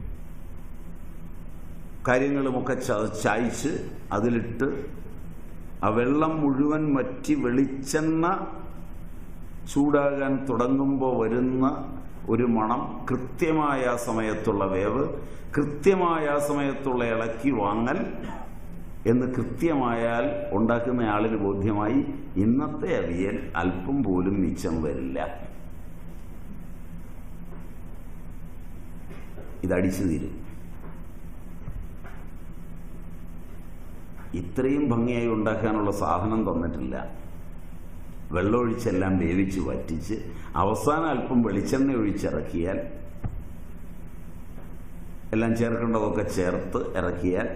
കാര്യങ്ങളുമൊക്കെ ച- ചായ്ച്ച് അതിലിട്ട് ആ വെള്ളം മുഴുവൻ വറ്റി വെളിച്ചെണ്ണ ചൂടാകാൻ തുടങ്ങുമ്പോൾ വരുന്ന ഒരു മണം കൃത്യമായ ആ സമയത്തുള്ള വേവ് കൃത്യമായ ആ സമയത്തുള്ള ഇളക്കി വാങ്ങൽ എന്ന് കൃത്യമായാൽ ഉണ്ടാക്കുന്ന ആളിന് ബോധ്യമായി ഇന്നത്തെ അവിയൽ അല്പം പോലും മിച്ചം വരില്ല ഇതടിച്ചു തീരും ഇത്രയും ഭംഗിയായി ഉണ്ടാക്കാനുള്ള സാധനം തന്നിട്ടില്ല വെള്ളമൊഴിച്ചെല്ലാം വേവിച്ച് വറ്റിച്ച് അവസാനം അല്പം വെളിച്ചെണ്ണ ഒഴിച്ചിറക്കിയാൽ എല്ലാം ചേർക്കേണ്ടതൊക്കെ ചേർത്ത് ഇറക്കിയാൽ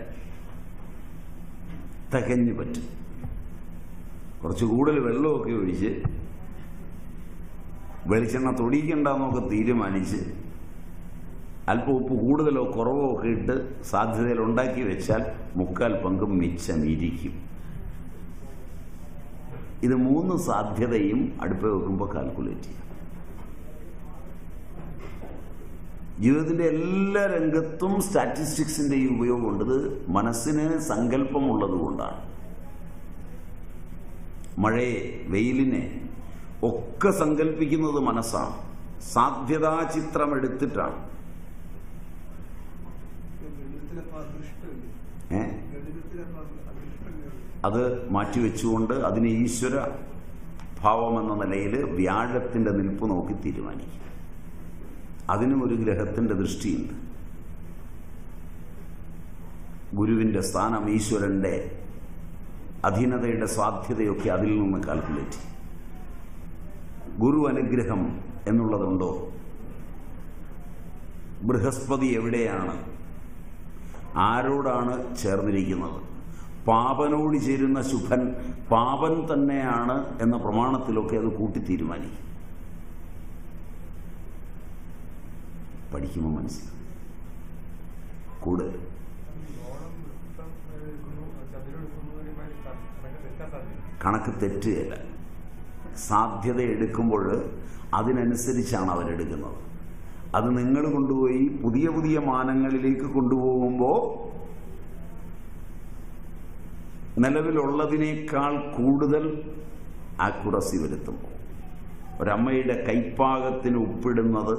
തികഞ്ഞു പറ്റും കുറച്ച് കൂടുതൽ വെള്ളമൊക്കെ ഒഴിച്ച് വെളിച്ചെണ്ണ തൊടിയിക്കണ്ടെന്നൊക്കെ തീരുമാനിച്ച് അല്പം ഉപ്പ് കൂടുതലോ കുറവോ ഒക്കെ ഇട്ട് സാധ്യതയിൽ ഉണ്ടാക്കി വെച്ചാൽ മുക്കാൽ പങ്കും മിച്ചം ഇരിക്കും ഇത് മൂന്ന് സാധ്യതയും അടുപ്പ് വെക്കുമ്പോൾ കാൽക്കുലേറ്റ് ചെയ്യാം ജീവിതത്തിന്റെ എല്ലാ രംഗത്തും സ്റ്റാറ്റിസ്റ്റിക്സിന്റെ ഈ ഉപയോഗമുണ്ട് ഇത് മനസ്സിന് സങ്കല്പമുള്ളത് കൊണ്ടാണ് മഴയെ വെയിലിനെ ഒക്കെ സങ്കല്പിക്കുന്നത് മനസ്സാണ് സാധ്യതാ ചിത്രം എടുത്തിട്ടാണ് ഗണിതത്തിലപ്പോ അദൃഷ്ടമില്ല ഏ ഗണിതത്തിലപ്പോ അദൃഷ്ടമില്ല അത് മാറ്റിവെച്ചുകൊണ്ട് അതിന് ഈശ്വര ഭാവം എന്ന നിലയിൽ വ്യാഴത്തിന്റെ നിൽപ്പ് നോക്കി തീരുമാനിക്കും അതിനും ഒരു ഗ്രഹത്തിന്റെ ദൃഷ്ടിയുണ്ട് ഗുരുവിന്റെ സ്ഥാനം ഈശ്വരന്റെ അധീനതയുടെ സാധ്യതയൊക്കെ അതിൽ നിന്ന് കാൽക്കുലേറ്റ് ചെയ്യും ഗുരു അനുഗ്രഹം എന്നുള്ളതുണ്ടോ ബൃഹസ്പതി എവിടെയാണ് ആരോടാണ് ചേർന്നിരിക്കുന്നത് പാപനോട് ചേരുന്ന ശുഭൻ പാപൻ തന്നെയാണ് എന്ന പ്രമാണത്തിലൊക്കെ അത് കൂട്ടി തീരുമാനിക്കും പഠിക്കുമ്പോൾ മനസ്സിലാവും കൂടുതൽ ഓണം നൃത്തം എടുക്കുന്നു ചതുരം എടുക്കുന്നു എന്ന് പറയുമ്പോൾ കണക്ക് തെറ്റാൻ സാധ്യത കണക്ക് തെറ്റുകയില്ല സാധ്യത എടുക്കുമ്പോൾ അതിനനുസരിച്ചാണ് അവരെടുക്കുന്നത് അത് നിങ്ങൾ കൊണ്ടുപോയി പുതിയ പുതിയ മാനങ്ങളിലേക്ക് കൊണ്ടുപോകുമ്പോൾ നിലവിലുള്ളതിനേക്കാൾ കൂടുതൽ ആക്യുറസി വരുത്തും ഒരമ്മയുടെ കൈപ്പാകത്തിന് ഉപ്പിടുന്നത്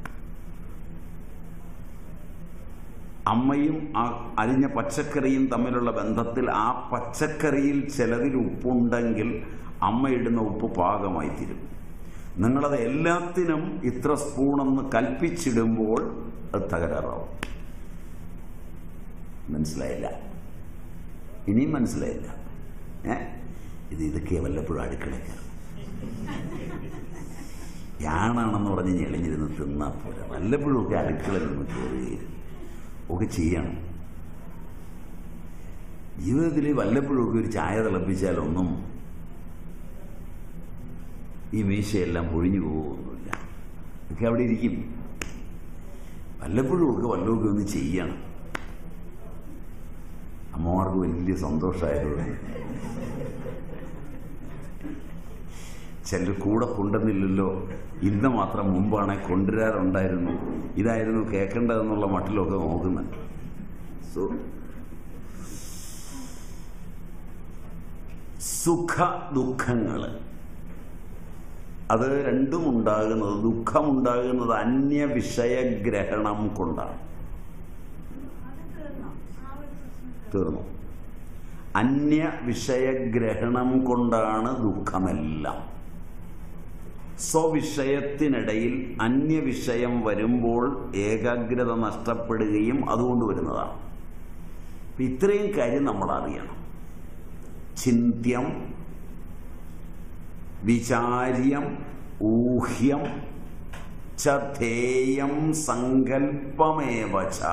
അമ്മയും ആ അരിഞ്ഞ പച്ചക്കറിയും തമ്മിലുള്ള ബന്ധത്തിൽ ആ പച്ചക്കറിയിൽ ചിലതിൽ ഉപ്പുണ്ടെങ്കിൽ അമ്മ ഇടുന്ന ഉപ്പ് പാകമായി തീരും നിങ്ങളത് എല്ലാത്തിനും ഇത്ര സ്പൂണെന്ന് കൽപ്പിച്ചിടുമ്പോൾ അത് തകരാറാവും മനസ്സിലായില്ല ഇനിയും മനസ്സിലായില്ല ഏ ഇത് ഇതൊക്കെ വല്ലപ്പോഴും അടുക്കളയ്ക്ക് ഞാനാണെന്ന് പറഞ്ഞ് ഞെളിഞ്ഞിരുന്ന് തിന്നാ പോരാ വല്ലപ്പോഴും ഒക്കെ അടുക്കളയിൽ നിന്ന് കയറുകയും ഒക്കെ ചെയ്യണം ജീവിതത്തിൽ വല്ലപ്പോഴും ഒക്കെ ഒരു ചായ തിളപ്പിച്ചാലൊന്നും ഈ മീശയെല്ലാം പൊഴിഞ്ഞു പോകുമൊന്നുമില്ല ഒക്കെ അവിടെ ഇരിക്കും വല്ലപ്പോഴും ഒക്കെ വല്ലതൊക്കെ ഒന്ന് ചെയ്യണം അമ്മമാർക്ക് വലിയ സന്തോഷമായതുകൊണ്ട് ചിലർ കൂടെ കൊണ്ടുവന്നില്ലല്ലോ ഇന്ന് മാത്രം മുമ്പാണെ കൊണ്ടുവരാറുണ്ടായിരുന്നു ഇതായിരുന്നു കേൾക്കേണ്ടതെന്നുള്ള മട്ടിലൊക്കെ നോക്കുന്നുണ്ട് സോ സുഖ ദുഃഖങ്ങൾ അത് രണ്ടും ഉണ്ടാകുന്നത് ദുഃഖമുണ്ടാകുന്നത് അന്യ വിഷയഗ്രഹണം കൊണ്ടാണ് തീർന്നു അന്യ വിഷയഗ്രഹണം കൊണ്ടാണ് ദുഃഖമെല്ലാം സ്വവിഷയത്തിനിടയിൽ അന്യവിഷയം വരുമ്പോൾ ഏകാഗ്രത നഷ്ടപ്പെടുകയും അതുകൊണ്ട് വരുന്നതാണ് അപ്പൊ ഇത്രയും കാര്യം നമ്മൾ അറിയണം ചിന്ത്യം വിചാര്യം ഊഹ്യം ചേയം സങ്കല്പമേവ ച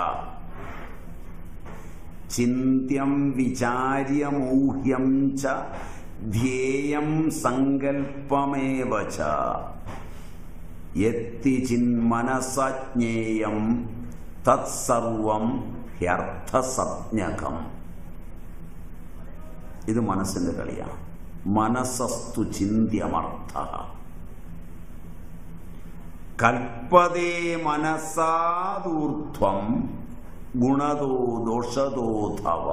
ചിന്ത്യം വിചാര്യമൂഹ്യം ച ധ്യേയം സങ്കല്പമേവ ച യത്തി ചിന്മനസജ്ഞേയം തത്സർവം ഹ്യർത്ഥസജ്ഞകം ഇത് മനസ്സിന്റെ കളിയാണ് മനസ്സസ്തു ചിന്യമർത്ഥ കൽപ്പതേ മനസാദൂർധ്വം ഗുണതോ ദോഷതോ ധവ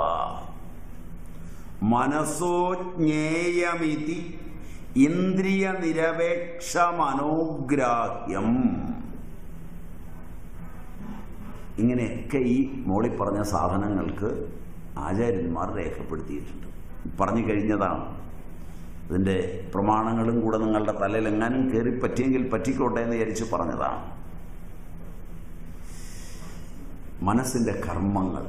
മനസ്സോ ജ്ഞേയമിതി ഇന്ദ്രിയ നിരപേക്ഷ മനോഗ്രാഹ്യം ഇങ്ങനെയൊക്കെ ഈ മോളി പറഞ്ഞ സാധനങ്ങൾക്ക് ആചാര്യന്മാർ രേഖപ്പെടുത്തിയിട്ടുണ്ട് പറഞ്ഞു കഴിഞ്ഞതാണ് ഇതിൻ്റെ പ്രമാണങ്ങളും കൂടെ നിങ്ങളുടെ തലയിൽ എങ്ങാനും കയറി പറ്റിയെങ്കിൽ പറ്റിക്കോട്ടെ എന്ന് വിചാരിച്ച് പറഞ്ഞതാണ് മനസ്സിന്റെ കർമ്മങ്ങൾ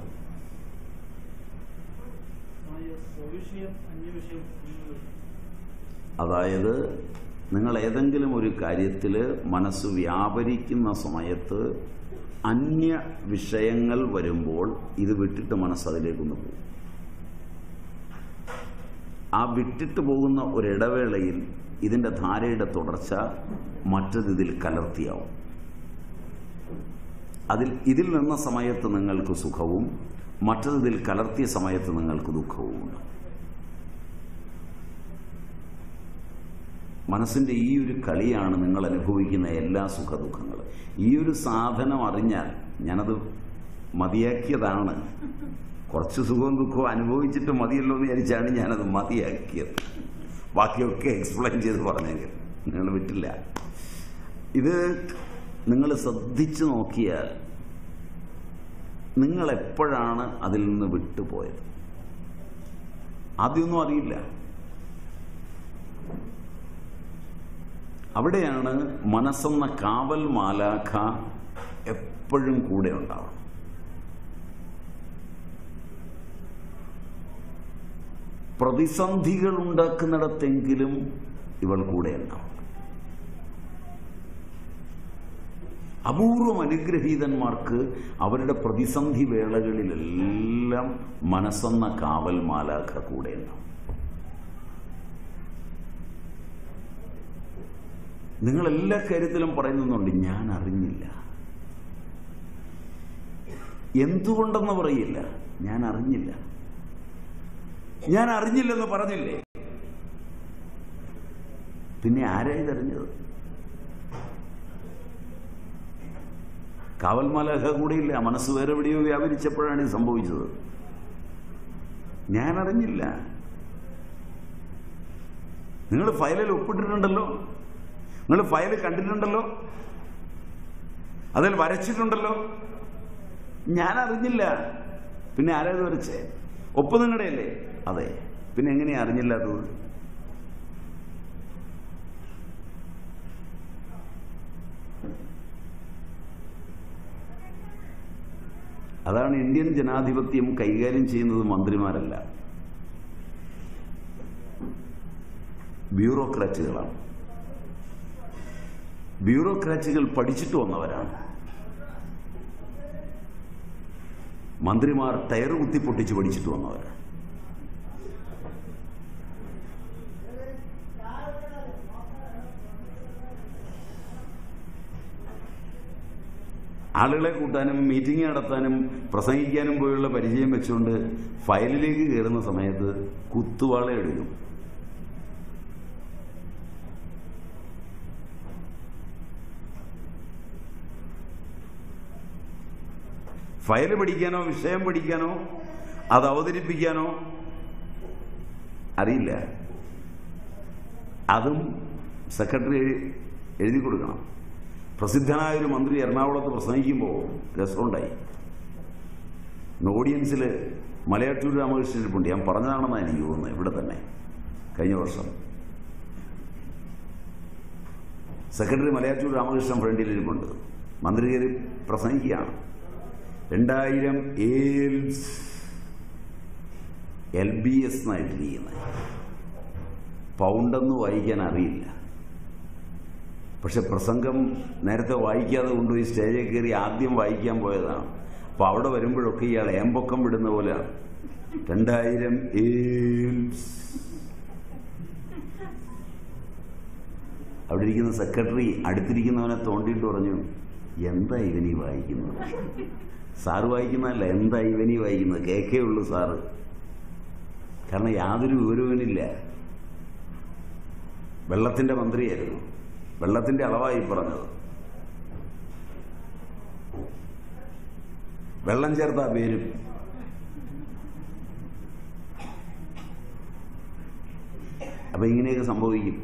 സ്വവിഷയം അന്യവിഷയം എന്നത് അതായത് നിങ്ങൾ ഏതെങ്കിലും ഒരു കാര്യത്തിൽ മനസ്സ് വ്യാപരിക്കുന്ന സമയത്ത് അന്യ വിഷയങ്ങൾ വരുമ്പോൾ ഇത് വിട്ടിട്ട് മനസ്സ് അതിലേക്കൊന്ന് പോകും ആ വിട്ടിട്ട് പോകുന്ന ഒരിടവേളയിൽ ഇതിന്റെ ധാരയുടെ തുടർച്ച മറ്റത് ഇതിൽ കലർത്തിയാവും അതിൽ ഇതിൽ നിന്ന സമയത്ത് നിങ്ങൾക്ക് സുഖവും മറ്റത് ഇതിൽ കലർത്തിയ സമയത്ത് നിങ്ങൾക്ക് ദുഃഖവും ഉണ്ടാവും മനസ്സിന്റെ ഈ ഒരു കളിയാണ് നിങ്ങൾ അനുഭവിക്കുന്ന എല്ലാ സുഖദുഃഖങ്ങളും ഈ ഒരു സാധനം അറിഞ്ഞാൽ ഞാനത് മതിയാക്കിയതാണ് കുറച്ച് സുഖവും ദുഃഖവും അനുഭവിച്ചിട്ട് മതിയല്ലോ എന്ന് വിചാരിച്ചാണ് ഞാനത് മതിയാക്കിയത് ബാക്കിയൊക്കെ എക്സ്പ്ലെയിൻ ചെയ്ത് പറഞ്ഞെങ്കിൽ നിങ്ങൾ വിട്ടില്ല ഇത് നിങ്ങൾ ശ്രദ്ധിച്ചു നോക്കിയാൽ നിങ്ങൾ എപ്പോഴാണ് അതിൽ നിന്ന് വിട്ടുപോയത് ആദ്യമൊന്നും അറിയില്ല അവിടെയാണ് മനസ്സെന്ന കാവൽ മാലാഖ എപ്പോഴും കൂടെ ഉണ്ടാവണം പ്രതിസന്ധികൾ ഉണ്ടാക്കുന്നിടത്തെങ്കിലും ഇവൾ കൂടെ ഉണ്ടാവും അപൂർവം അനുഗ്രഹീതന്മാർക്ക് അവരുടെ പ്രതിസന്ധി വേളകളിലെല്ലാം മനസ്സെന്ന കാവൽ മാലാഖ കൂടെ ഉണ്ടാവും നിങ്ങൾ എല്ലാ കാര്യത്തിലും പറയുന്നുണ്ട് ഞാൻ അറിഞ്ഞില്ല എന്തുകൊണ്ടെന്ന് പറയില്ല ഞാൻ അറിഞ്ഞില്ല ഞാൻ അറിഞ്ഞില്ലെന്ന് പറഞ്ഞില്ലേ പിന്നെ ആരാ ഇതറിഞ്ഞത് കാവൽമലഹ കൂടിയില്ല മനസ്സ് വേറെ എവിടെയോ വ്യാപരിച്ചപ്പോഴാണ് ഇത് സംഭവിച്ചത് ഞാൻ അറിഞ്ഞില്ല നിങ്ങൾ ഫയലിൽ ഒപ്പിട്ടിട്ടുണ്ടല്ലോ നിങ്ങൾ ഫയൽ കണ്ടിട്ടുണ്ടല്ലോ അതിൽ വരച്ചിട്ടുണ്ടല്ലോ ഞാൻ അറിഞ്ഞില്ല പിന്നെ ആരാത് വരച്ചേ ഒപ്പ് നിങ്ങളുടെ അല്ലേ അതെ പിന്നെ എങ്ങനെയാ അറിഞ്ഞില്ലാത്തത് അതാണ് ഇന്ത്യൻ ജനാധിപത്യം കൈകാര്യം ചെയ്യുന്നത് മന്ത്രിമാരല്ല ബ്യൂറോക്രാറ്റുകളാണ് ബ്യൂറോക്രാറ്റുകൾ പഠിച്ചിട്ട് വന്നവരാണ് മന്ത്രിമാർ ടയർ കുത്തി പൊട്ടിച്ച് പഠിച്ചിട്ട് വന്നവരാണ് ആളുകളെ കൂട്ടാനും മീറ്റിംഗ് നടത്താനും പ്രസംഗിക്കാനും പോയുള്ള പരിചയം വെച്ചുകൊണ്ട് ഫയലിലേക്ക് കയറുന്ന സമയത്ത് കുത്തുവാള എടുക്കും ഫയൽ പഠിക്കാനോ വിഷയം പഠിക്കാനോ അത് അവതരിപ്പിക്കാനോ അറിയില്ല അതും സെക്രട്ടറി എഴുതി കൊടുക്കണം പ്രസിദ്ധനായ ഒരു മന്ത്രി എറണാകുളത്ത് പ്രസംഗിക്കുമ്പോൾ രസമുണ്ടായി ഓഡിയൻസിൽ മലയാറ്റൂർ രാമകൃഷ്ണൻ ഇരിപ്പുണ്ട് ഞാൻ പറഞ്ഞതാണെന്നാണ് എനിക്ക് തോന്നുന്നത് ഇവിടെ തന്നെ കഴിഞ്ഞ വർഷം സെക്രട്ടറി മലയാറ്റൂർ രാമകൃഷ്ണൻ ഫ്രണ്ടിൽ ഇരിപ്പുണ്ട് മന്ത്രി കയറി പ്രസംഗിക്കുകയാണ് രണ്ടായിരം എയിൽസ് എൽ ബി എസ് എന്നായിട്ടിരിക്കുന്നത് പൗണ്ടെന്ന് വായിക്കാൻ അറിയില്ല പക്ഷെ പ്രസംഗം നേരത്തെ വായിക്കാതെ കൊണ്ടുപോയി സ്റ്റേജിൽ കയറി ആദ്യം വായിക്കാൻ പോയതാണ് അപ്പൊ അവിടെ വരുമ്പോഴൊക്കെ ഇയാൾ ഏമ്പൊക്കം വിടുന്ന പോലെയാണ് രണ്ടായിരം എയിൽസ് അവിടെ ഇരിക്കുന്ന സെക്രട്ടറി അടുത്തിരിക്കുന്നവനെ തോണ്ടിയിട്ട് പറഞ്ഞു എന്താ ഇവനീ വായിക്കുന്നത് സാറ് വായിക്കുന്നതല്ല എന്താ ഇവനീ വായിക്കുന്നത് കേക്കേ ഉള്ളൂ സാറ് കാരണം യാതൊരു വിവരവുമില്ല വെള്ളത്തിന്റെ മന്ത്രിയായിരുന്നു വെള്ളത്തിന്റെ അളവായി പറഞ്ഞത് വെള്ളം ചേർത്ത പേരും അപ്പൊ ഇങ്ങനെയൊക്കെ സംഭവിക്കും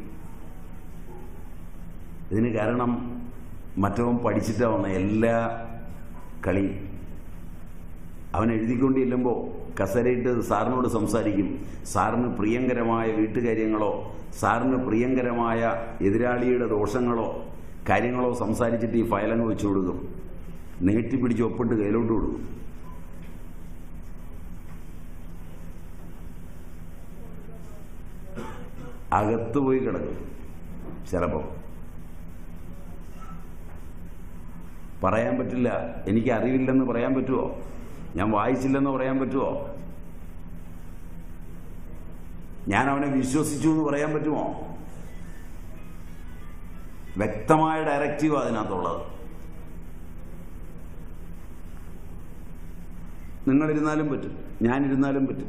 ഇതിന് കാരണം മറ്റവൻ പഠിച്ചിട്ടാ വന്ന എല്ലാ കളി അവൻ എഴുതിക്കൊണ്ടില്ലുമ്പോൾ കസരയിട്ട് സാറിനോട് സംസാരിക്കും സാറിന് പ്രിയങ്കരമായ വീട്ടുകാര്യങ്ങളോ സാറിന് പ്രിയങ്കരമായ എതിരാളിയുടെ ദോഷങ്ങളോ കാര്യങ്ങളോ സംസാരിച്ചിട്ട് ഈ ഫയലങ്ങ് വെച്ചു കൊടുക്കും നീട്ടി പിടിച്ച് ഒപ്പിട്ട് കയ്യിലോട്ട് കൊടുക്കും അകത്ത് പോയി കിടക്കും ചിലപ്പോൾ പറയാൻ പറ്റില്ല എനിക്ക് അറിവില്ലെന്ന് പറയാൻ പറ്റുമോ ഞാൻ വായിച്ചില്ലെന്ന് പറയാൻ പറ്റുമോ ഞാൻ അവനെ വിശ്വസിച്ചു എന്ന് പറയാൻ പറ്റുമോ വ്യക്തമായ ഡയറക്റ്റീവ് അതിനകത്തുള്ളത് നിങ്ങളിരുന്നാലും പറ്റും ഞാനിരുന്നാലും പറ്റും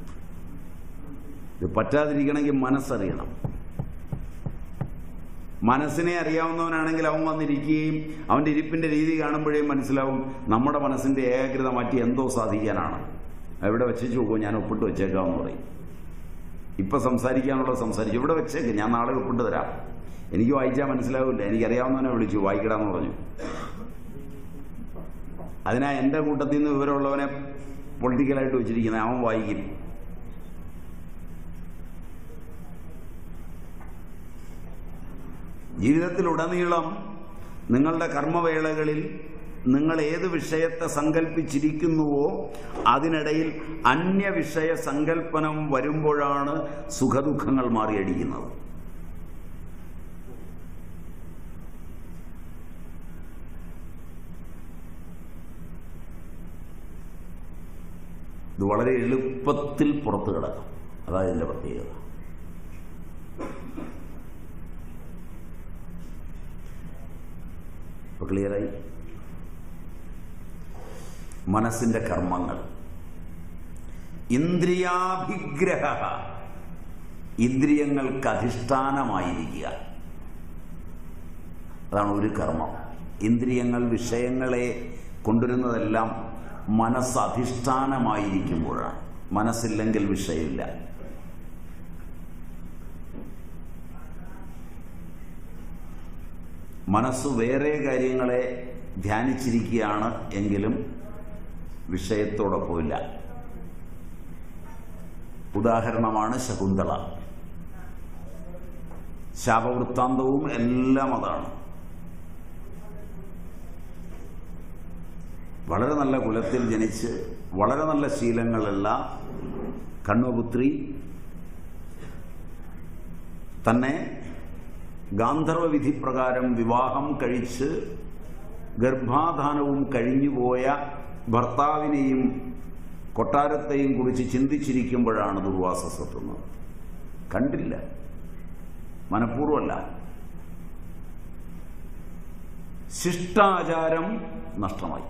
ഇത് പറ്റാതിരിക്കണമെങ്കിൽ മനസ്സറിയണം മനസ്സിനെ അറിയാവുന്നവനാണെങ്കിൽ അവൻ വന്നിരിക്കുകയും അവന്റെ ഇരിപ്പിന്റെ രീതി കാണുമ്പോഴേ മനസ്സിലാവും നമ്മുടെ മനസ്സിന്റെ ഏകാഗ്രത മാറ്റി എന്തോ സാധിക്കാനാണ് എവിടെ വെച്ചു നോക്കുമോ ഞാൻ ഒപ്പിട്ട് വെച്ചേക്കാമെന്ന് പറയും ഇപ്പൊ സംസാരിക്കാനുള്ള സംസാരിച്ചു ഇവിടെ വെച്ചേക്ക് ഞാൻ നാളെ ഒപ്പിട്ട് തരാം എനിക്ക് വായിച്ചാൽ മനസ്സിലാവില്ല എനിക്കറിയാവുന്നവനെ വിളിച്ചു വായിക്കടാന്ന് പറഞ്ഞു അതിനാ എന്റെ കൂട്ടത്തിൽ നിന്ന് വിവരമുള്ളവനെ പൊളിറ്റിക്കലായിട്ട് വെച്ചിരിക്കുന്നത് അവൻ വായിക്കും ജീവിതത്തിലുടനീളം നിങ്ങളുടെ കർമ്മവേളകളിൽ നിങ്ങൾ ഏത് വിഷയത്തെ സങ്കല്പിച്ചിരിക്കുന്നുവോ അതിനിടയിൽ അന്യവിഷയ സങ്കല്പനം വരുമ്പോഴാണ് സുഖദുഃഖങ്ങൾ മാറിയടിക്കുന്നത് ഇത് വളരെ എളുപ്പത്തിൽ പുറത്തു കിടക്കും അതാണ് ഇതിന്റെ പ്രത്യേകത ഇപ്പൊ ക്ലിയറായി മനസ്സിന്റെ കർമ്മങ്ങൾ ഇന്ദ്രിയാഭിഗ്രഹ ഇന്ദ്രിയങ്ങൾക്ക് അധിഷ്ഠാനമായിരിക്കുക അതാണ് ഒരു കർമ്മം ഇന്ദ്രിയങ്ങൾ വിഷയങ്ങളെ കൊണ്ടുവരുന്നതെല്ലാം മനസ്സ് അധിഷ്ഠാനമായിരിക്കുമ്പോഴാണ് മനസ്സില്ലെങ്കിൽ വിഷയമില്ല മനസ്സ് വേറെ കാര്യങ്ങളെ ധ്യാനിച്ചിരിക്കുകയാണ് എങ്കിലും വിഷയത്തോടൊപ്പമില്ല ഉദാഹരണമാണ് ശകുന്തള ശാപവൃത്താന്തവും എല്ലാം അതാണ് വളരെ നല്ല കുലത്തിൽ ജനിച്ച് വളരെ നല്ല ശീലങ്ങളുള്ള കണ്ണുപുത്രി തന്നെ ഗാന്ധർവ വിധി പ്രകാരം വിവാഹം കഴിച്ച് ഗർഭാധാനവും കഴിഞ്ഞുപോയ ഭർത്താവിനെയും കൊട്ടാരത്തെയും കുറിച്ച് ചിന്തിച്ചിരിക്കുമ്പോഴാണ് ദുർവാസസ് എത്തുന്നത് കണ്ടില്ല മനഃപൂർവ്വമല്ല ശിഷ്ടാചാരം നഷ്ടമായി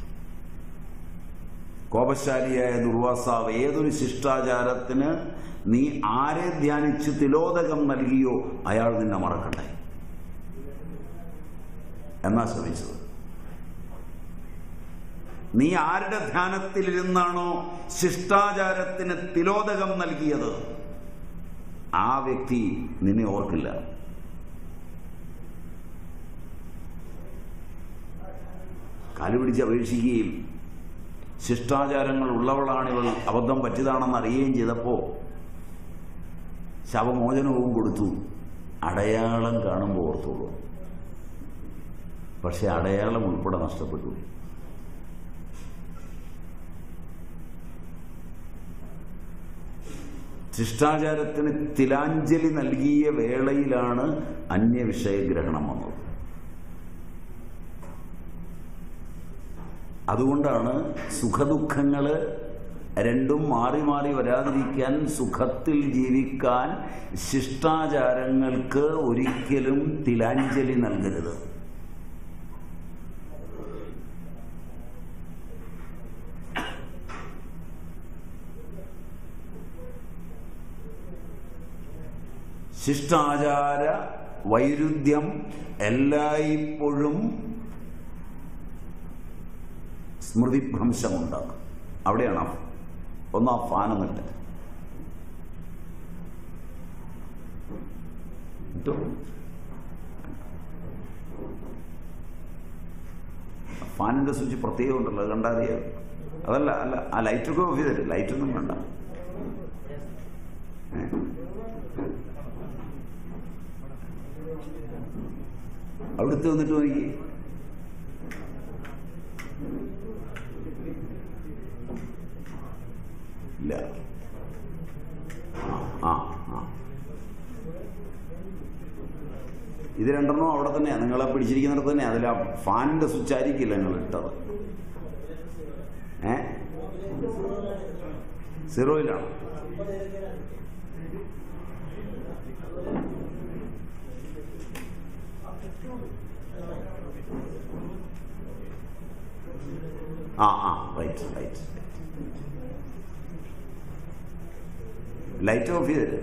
കോപശാലിയായ ദുർവാസാവ് ഏതൊരു ശിഷ്ടാചാരത്തിന് നീ ആരെ ധ്യാനിച്ച് തിലോദകം നൽകിയോ അയാൾ നിന്നെ മറക്കട്ടെ എന്നാ ശ്രമിച്ചത് നീ ആരുടെ ധ്യാനത്തിലിരുന്നാണോ ശിഷ്ടാചാരത്തിന് തിലോദകം നൽകിയത് ആ വ്യക്തി നിന്നെ ഓർക്കില്ല കാലുപിടിച്ച് അപേക്ഷിക്കുകയും ശിഷ്ടാചാരങ്ങൾ ഉള്ളവളാണ് ഇവൾ അബദ്ധം പറ്റിയതാണെന്ന് അറിയുകയും ചെയ്തപ്പോൾ ശവമോചനവും കൊടുത്തു അടയാളം കാണുമ്പോൾ ഓർത്തോളൂ പക്ഷെ അടയാളം ഉൾപ്പെടെ നഷ്ടപ്പെട്ടു ശിഷ്ടാചാരത്തിന് തിലാഞ്ജലി നൽകിയ വേളയിലാണ് അന്യവിഷയഗ്രഹണം വന്നത് അതുകൊണ്ടാണ് സുഖദുഃഖങ്ങൾ രണ്ടും മാറി മാറി വരാതിരിക്കാൻ സുഖത്തിൽ ജീവിക്കാൻ ശിഷ്ടാചാരങ്ങൾക്ക് ഒരിക്കലും തിലാഞ്ജലി നൽകരുത് ശിഷ്ടാചാര വൈരുദ്ധ്യം എല്ലായ്പ്പോഴും സ്മൃതിഭ്രംശമുണ്ടാക്കും അവിടെയാണ് ആ- ഒന്ന് ആ ഫാൻ എന്നിട്ട് ഇട്ടോ? ഫാനിന്റെ സ്വിച്ച് പ്രത്യേകം ഉണ്ടല്ലോ അത് കണ്ടാൽ അറിയാം അതല്ല അല്ല ആ ലൈറ്റൊക്കെ ഓഫ് ചെയ്തിട്ട് ലൈറ്റൊന്നും വേണ്ട ഏ? അവിടുത്തെ വന്നിട്ട് നോക്കി ഇല്ല ആ ആ ആ ഇത് രണ്ടെണ്ണം അവിടെ തന്നെയാണ് നിങ്ങളെ പിടിച്ചിരിക്കുന്നിടത്ത് തന്നെ അതിൽ ആ ഫാനിന്റെ സ്വിച്ച് ആയിരിക്കില്ല നിങ്ങൾ ഇട്ടത് ഏ സീറോയിലാണ് ആ ആ റൈറ്റ് റൈറ്റ് ലൈറ്റ് ഓഫ് ചെയ്ത്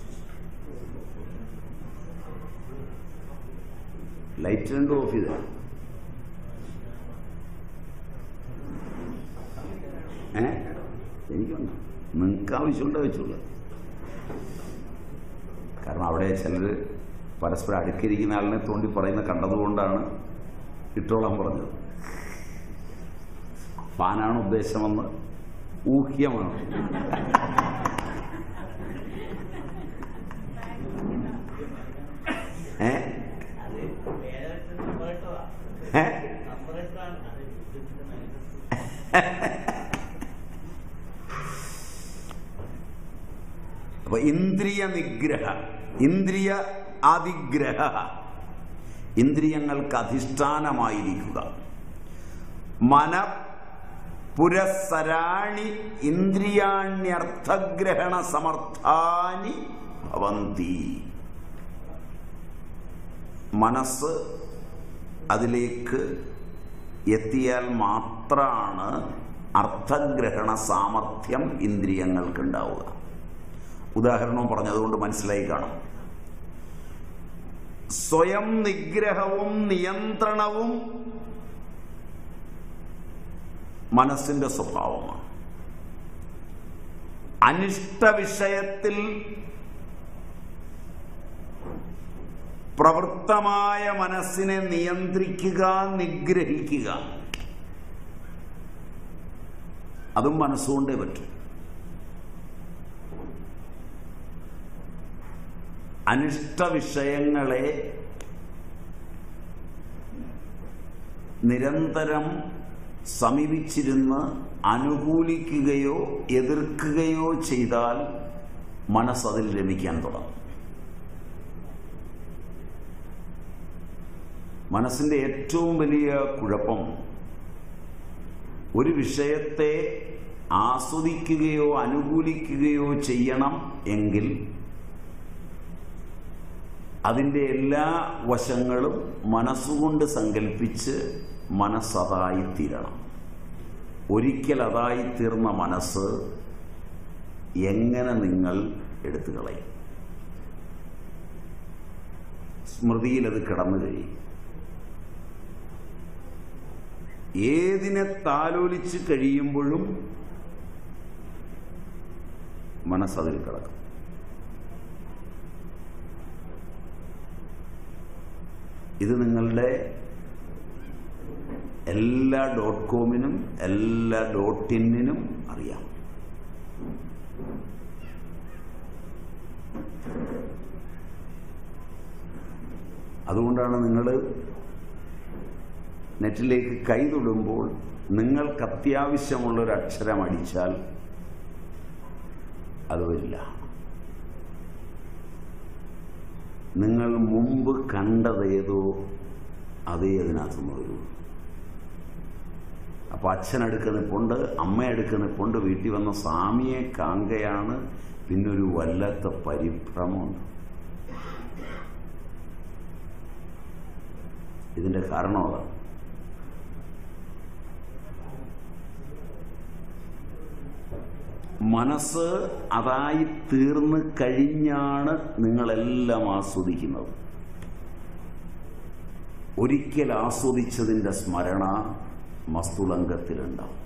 ലൈറ്റ് രണ്ടും ഓഫ് ചെയ്ത് ഏ എനിക്കുണ്ട് നിങ്ങൾക്ക് ആവശ്യമുണ്ടോ വെച്ചോളൂ കാരണം അവിടെ ചിലർ പരസ്പരം അടുക്കിയിരിക്കുന്ന ആളിനെ തോണ്ടി പറയുന്ന കണ്ടതുകൊണ്ടാണ് ഇട്ടോളാൻ പറഞ്ഞത് ഫാനാണ് ഉദ്ദേശമെന്ന് ഊഹ്യമാണ് ഏ ഏ അപ്പൊ ഇന്ദ്രിയ നിഗ്രഹ ഇന്ദ്രിയ അതിഗ്രഹ ഇന്ദ്രിയങ്ങൾക്ക് അധിഷ്ഠാനമായിരിക്കുക മന പുരസരാണി ഇന്ദ്രിയാണ്യർത്ഥഗ്രഹണ സമർത്ഥാനി ഭവന്തി മനസ്സ് അതിലേക്ക് എത്തിയാൽ മാത്രമാണ് അർത്ഥഗ്രഹണ സാമർഥ്യം ഇന്ദ്രിയങ്ങൾക്കുണ്ടാവുക ഉദാഹരണം പറഞ്ഞതുകൊണ്ട് മനസ്സിലായി കാണും സ്വയം നിഗ്രഹവും നിയന്ത്രണവും മനസ്സിന്റെ സ്വഭാവമാണ് അനിഷ്ട വിഷയത്തിൽ പ്രവൃത്തമായ മനസ്സിനെ നിയന്ത്രിക്കുക നിഗ്രഹിക്കുക അതും മനസ്സുകൊണ്ടേ പറ്റും അനിഷ്ട വിഷയങ്ങളെ നിരന്തരം സമീപിച്ചിരുന്ന് അനുകൂലിക്കുകയോ എതിർക്കുകയോ ചെയ്താൽ മനസ്സതിൽ രമിക്കാൻ തുടങ്ങും മനസ്സിന്റെ ഏറ്റവും വലിയ കുഴപ്പം ഒരു വിഷയത്തെ ആസ്വദിക്കുകയോ അനുകൂലിക്കുകയോ ചെയ്യണം എങ്കിൽ അതിൻ്റെ എല്ലാ വശങ്ങളും മനസ്സുകൊണ്ട് സങ്കല്പിച്ച് മനസ്സതായിത്തീരണം ഒരിക്കൽ അതായിത്തീർന്ന മനസ്സ് എങ്ങനെ നിങ്ങൾ എടുത്തു കളയും സ്മൃതിയിൽ അത് കിടന്നു കഴിയും ഏതിനെ താലോലിച്ച് കഴിയുമ്പോഴും മനസ്സതിൽ കിടക്കും ഇത് നിങ്ങളുടെ എല്ലാ ഡോട്ട് കോമിനും എല്ലാ ഡോട്ട് ഇന്നിനും അറിയാം അതുകൊണ്ടാണ് നിങ്ങൾ നെറ്റിലേക്ക് കൈ തൊടുമ്പോൾ നിങ്ങൾക്ക് അത്യാവശ്യമുള്ളൊരു അക്ഷരം അടിച്ചാൽ അത് വരില്ല നിങ്ങൾ മുമ്പ് കണ്ടതേതോ അതേ അതിനകത്തുനിന്ന് വരൂ അപ്പൊ അച്ഛൻ അടുക്ക നിപ്പുണ്ട് അമ്മ അടുക്ക നിപ്പുണ്ട് വീട്ടിൽ വന്ന സ്വാമിയെ കാങ്കയാണ് പിന്നൊരു വല്ലാത്ത പരിഭ്രമമുണ്ട് ഇതിന്റെ കാരണം അതാണ് മനസ്സ് അതായി തീർന്ന് കഴിഞ്ഞാണ് നിങ്ങളെല്ലാം ആസ്വദിക്കുന്നത് ഒരിക്കൽ ആസ്വദിച്ചതിന്റെ സ്മരണ മസ്തുളങ്കത്തിലുണ്ടാവും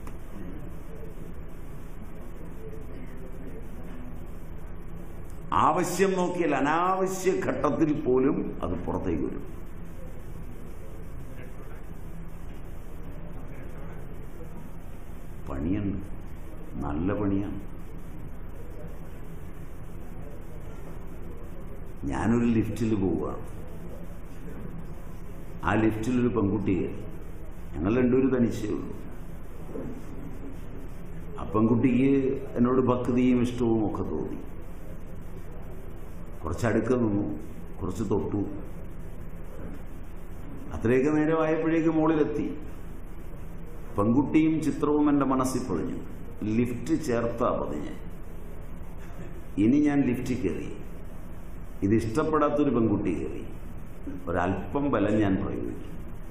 ആവശ്യം നോക്കിയാൽ അനാവശ്യ ഘട്ടത്തിൽ പോലും അത് പുറത്തേക്ക് വരും പണിയുണ്ട് നല്ല പണിയാണ് ഞാനൊരു ലിഫ്റ്റിൽ പോവുകയാണ് ആ ലിഫ്റ്റിൽ ഒരു പെൺകുട്ടി കയറി ഞങ്ങൾ രണ്ടുപേരും തനിച്ചേ ഉള്ളൂ ആ പെൺകുട്ടിക്ക് എന്നോട് ഭക്തിയും ഇഷ്ടവും ഒക്കെ തോന്നി കുറച്ച് അടുക്ക നിന്നു കുറച്ച് തൊട്ടു അത്രയൊക്കെ നേരമായപ്പോഴേക്ക് മുകളിലെത്തി പെൺകുട്ടിയും ചിത്രവും എൻ്റെ മനസ്സിൽ പൊഴിഞ്ഞു ലിഫ്റ്റ് ചേർത്താ പതിഞ്ഞ് ഇനി ഞാൻ ലിഫ്റ്റ് കയറി ഇത് ഇഷ്ടപ്പെടാത്തൊരു പെൺകുട്ടി കയറി ഒരല്പം ബലം ഞാൻ പ്രയോഗിക്കും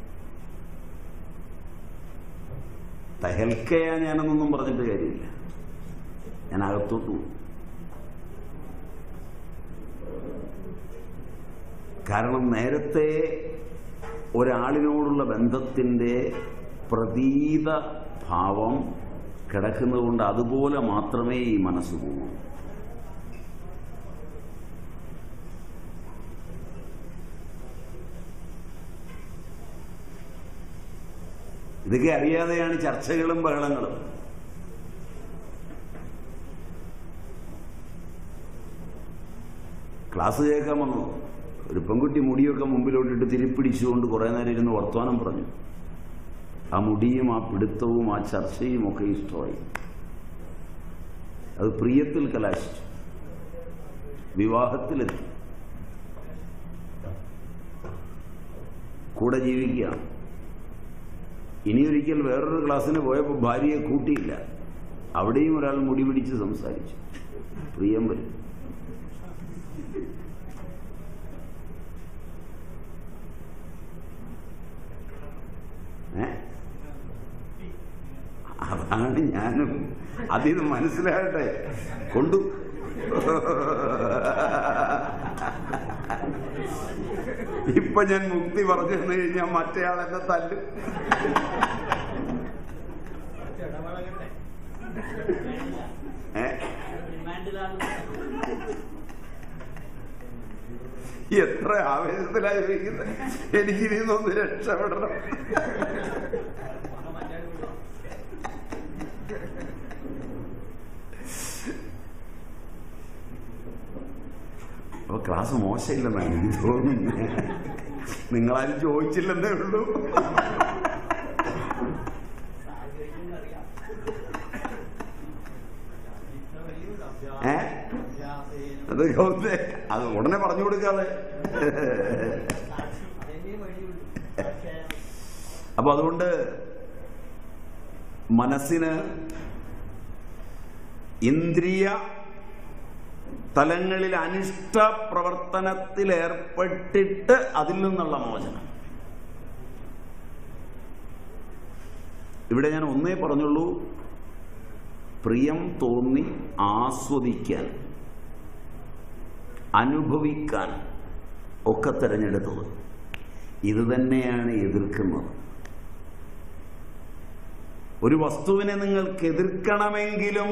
തഹൽക്കയാ ഞാനെന്നൊന്നും പറഞ്ഞിട്ട് കാര്യമില്ല ഞാൻ അകത്തോട്ട് പോയി കാരണം നേരത്തെ ഒരാളിനോടുള്ള ബന്ധത്തിൻ്റെ പ്രതീത ഭാവം കിടക്കുന്നതുകൊണ്ട് അതുപോലെ മാത്രമേ ഈ മനസ്സ് പോകൂ ഇതൊക്കെ അറിയാതെയാണ് ചർച്ചകളും ബഹളങ്ങളും ക്ലാസ് കേൾക്കാൻ വന്നു ഒരു പെൺകുട്ടി മുടിയൊക്കെ മുമ്പിലോട്ടിട്ട് തിരിപ്പിടിച്ചുകൊണ്ട് കുറേ നേരം ഇരുന്ന് വർത്തമാനം പറഞ്ഞു ആ മുടിയും ആ പിടുത്തവും ആ ചർച്ചയും ഒക്കെ ഇഷ്ടമായി അത് പ്രിയത്തിൽ കലാശിച്ചു വിവാഹത്തിലെത്തി കൂടെ ജീവിക്കുകയാണ് ഇനിയൊരിക്കൽ വേറൊരു ക്ലാസ്സിന് പോയപ്പോൾ ഭാര്യയെ കൂട്ടിയില്ല അവിടെയും ഒരാൾ മുടി പിടിച്ച് സംസാരിച്ചു പ്രിയം വരും ഏ അത് അതാണ് ഞാനും അതിന് മനസ്സിലാകട്ടെ കൊണ്ടു ഇപ്പൊ ഞാൻ മുക്തി പറഞ്ഞു തന്നു കഴിഞ്ഞാൽ മറ്റേയാൾ എന്നെ തല്ലും ഏ ഡിമാൻഡിലാണ് എത്ര ആവേശത്തിലായിരിക്കുന്നത് എനിക്ക് ഇതിന്നൊന്ന് രക്ഷപ്പെടണം അപ്പൊ ക്ലാസ് മോശമില്ലെന്നാണ് എനിക്ക് തോന്നുന്നത് നിങ്ങളാരും ചോദിച്ചില്ലെന്നേ ഉള്ളൂ ഏ അത് ഗൗതേ, അത് ഉടനെ പറഞ്ഞു കൊടുക്കാതെ അപ്പൊ അതുകൊണ്ട് മനസ്സിന് ഇന്ദ്രിയ തലങ്ങളിൽ അനിഷ്ട പ്രവർത്തനത്തിൽ ഏർപ്പെട്ടിട്ട് അതിൽ നിന്നുള്ള മോചനം ഇവിടെ ഞാൻ ഒന്നേ പറഞ്ഞുള്ളൂ പ്രിയം തോന്നി ആസ്വദിക്കാൻ അനുഭവിക്കാൻ ഒക്കെ തിരഞ്ഞെടുത്തത് ഇത് തന്നെയാണ് എതിർക്കുന്നത് ഒരു വസ്തുവിനെ നിങ്ങൾക്ക് എതിർക്കണമെങ്കിലും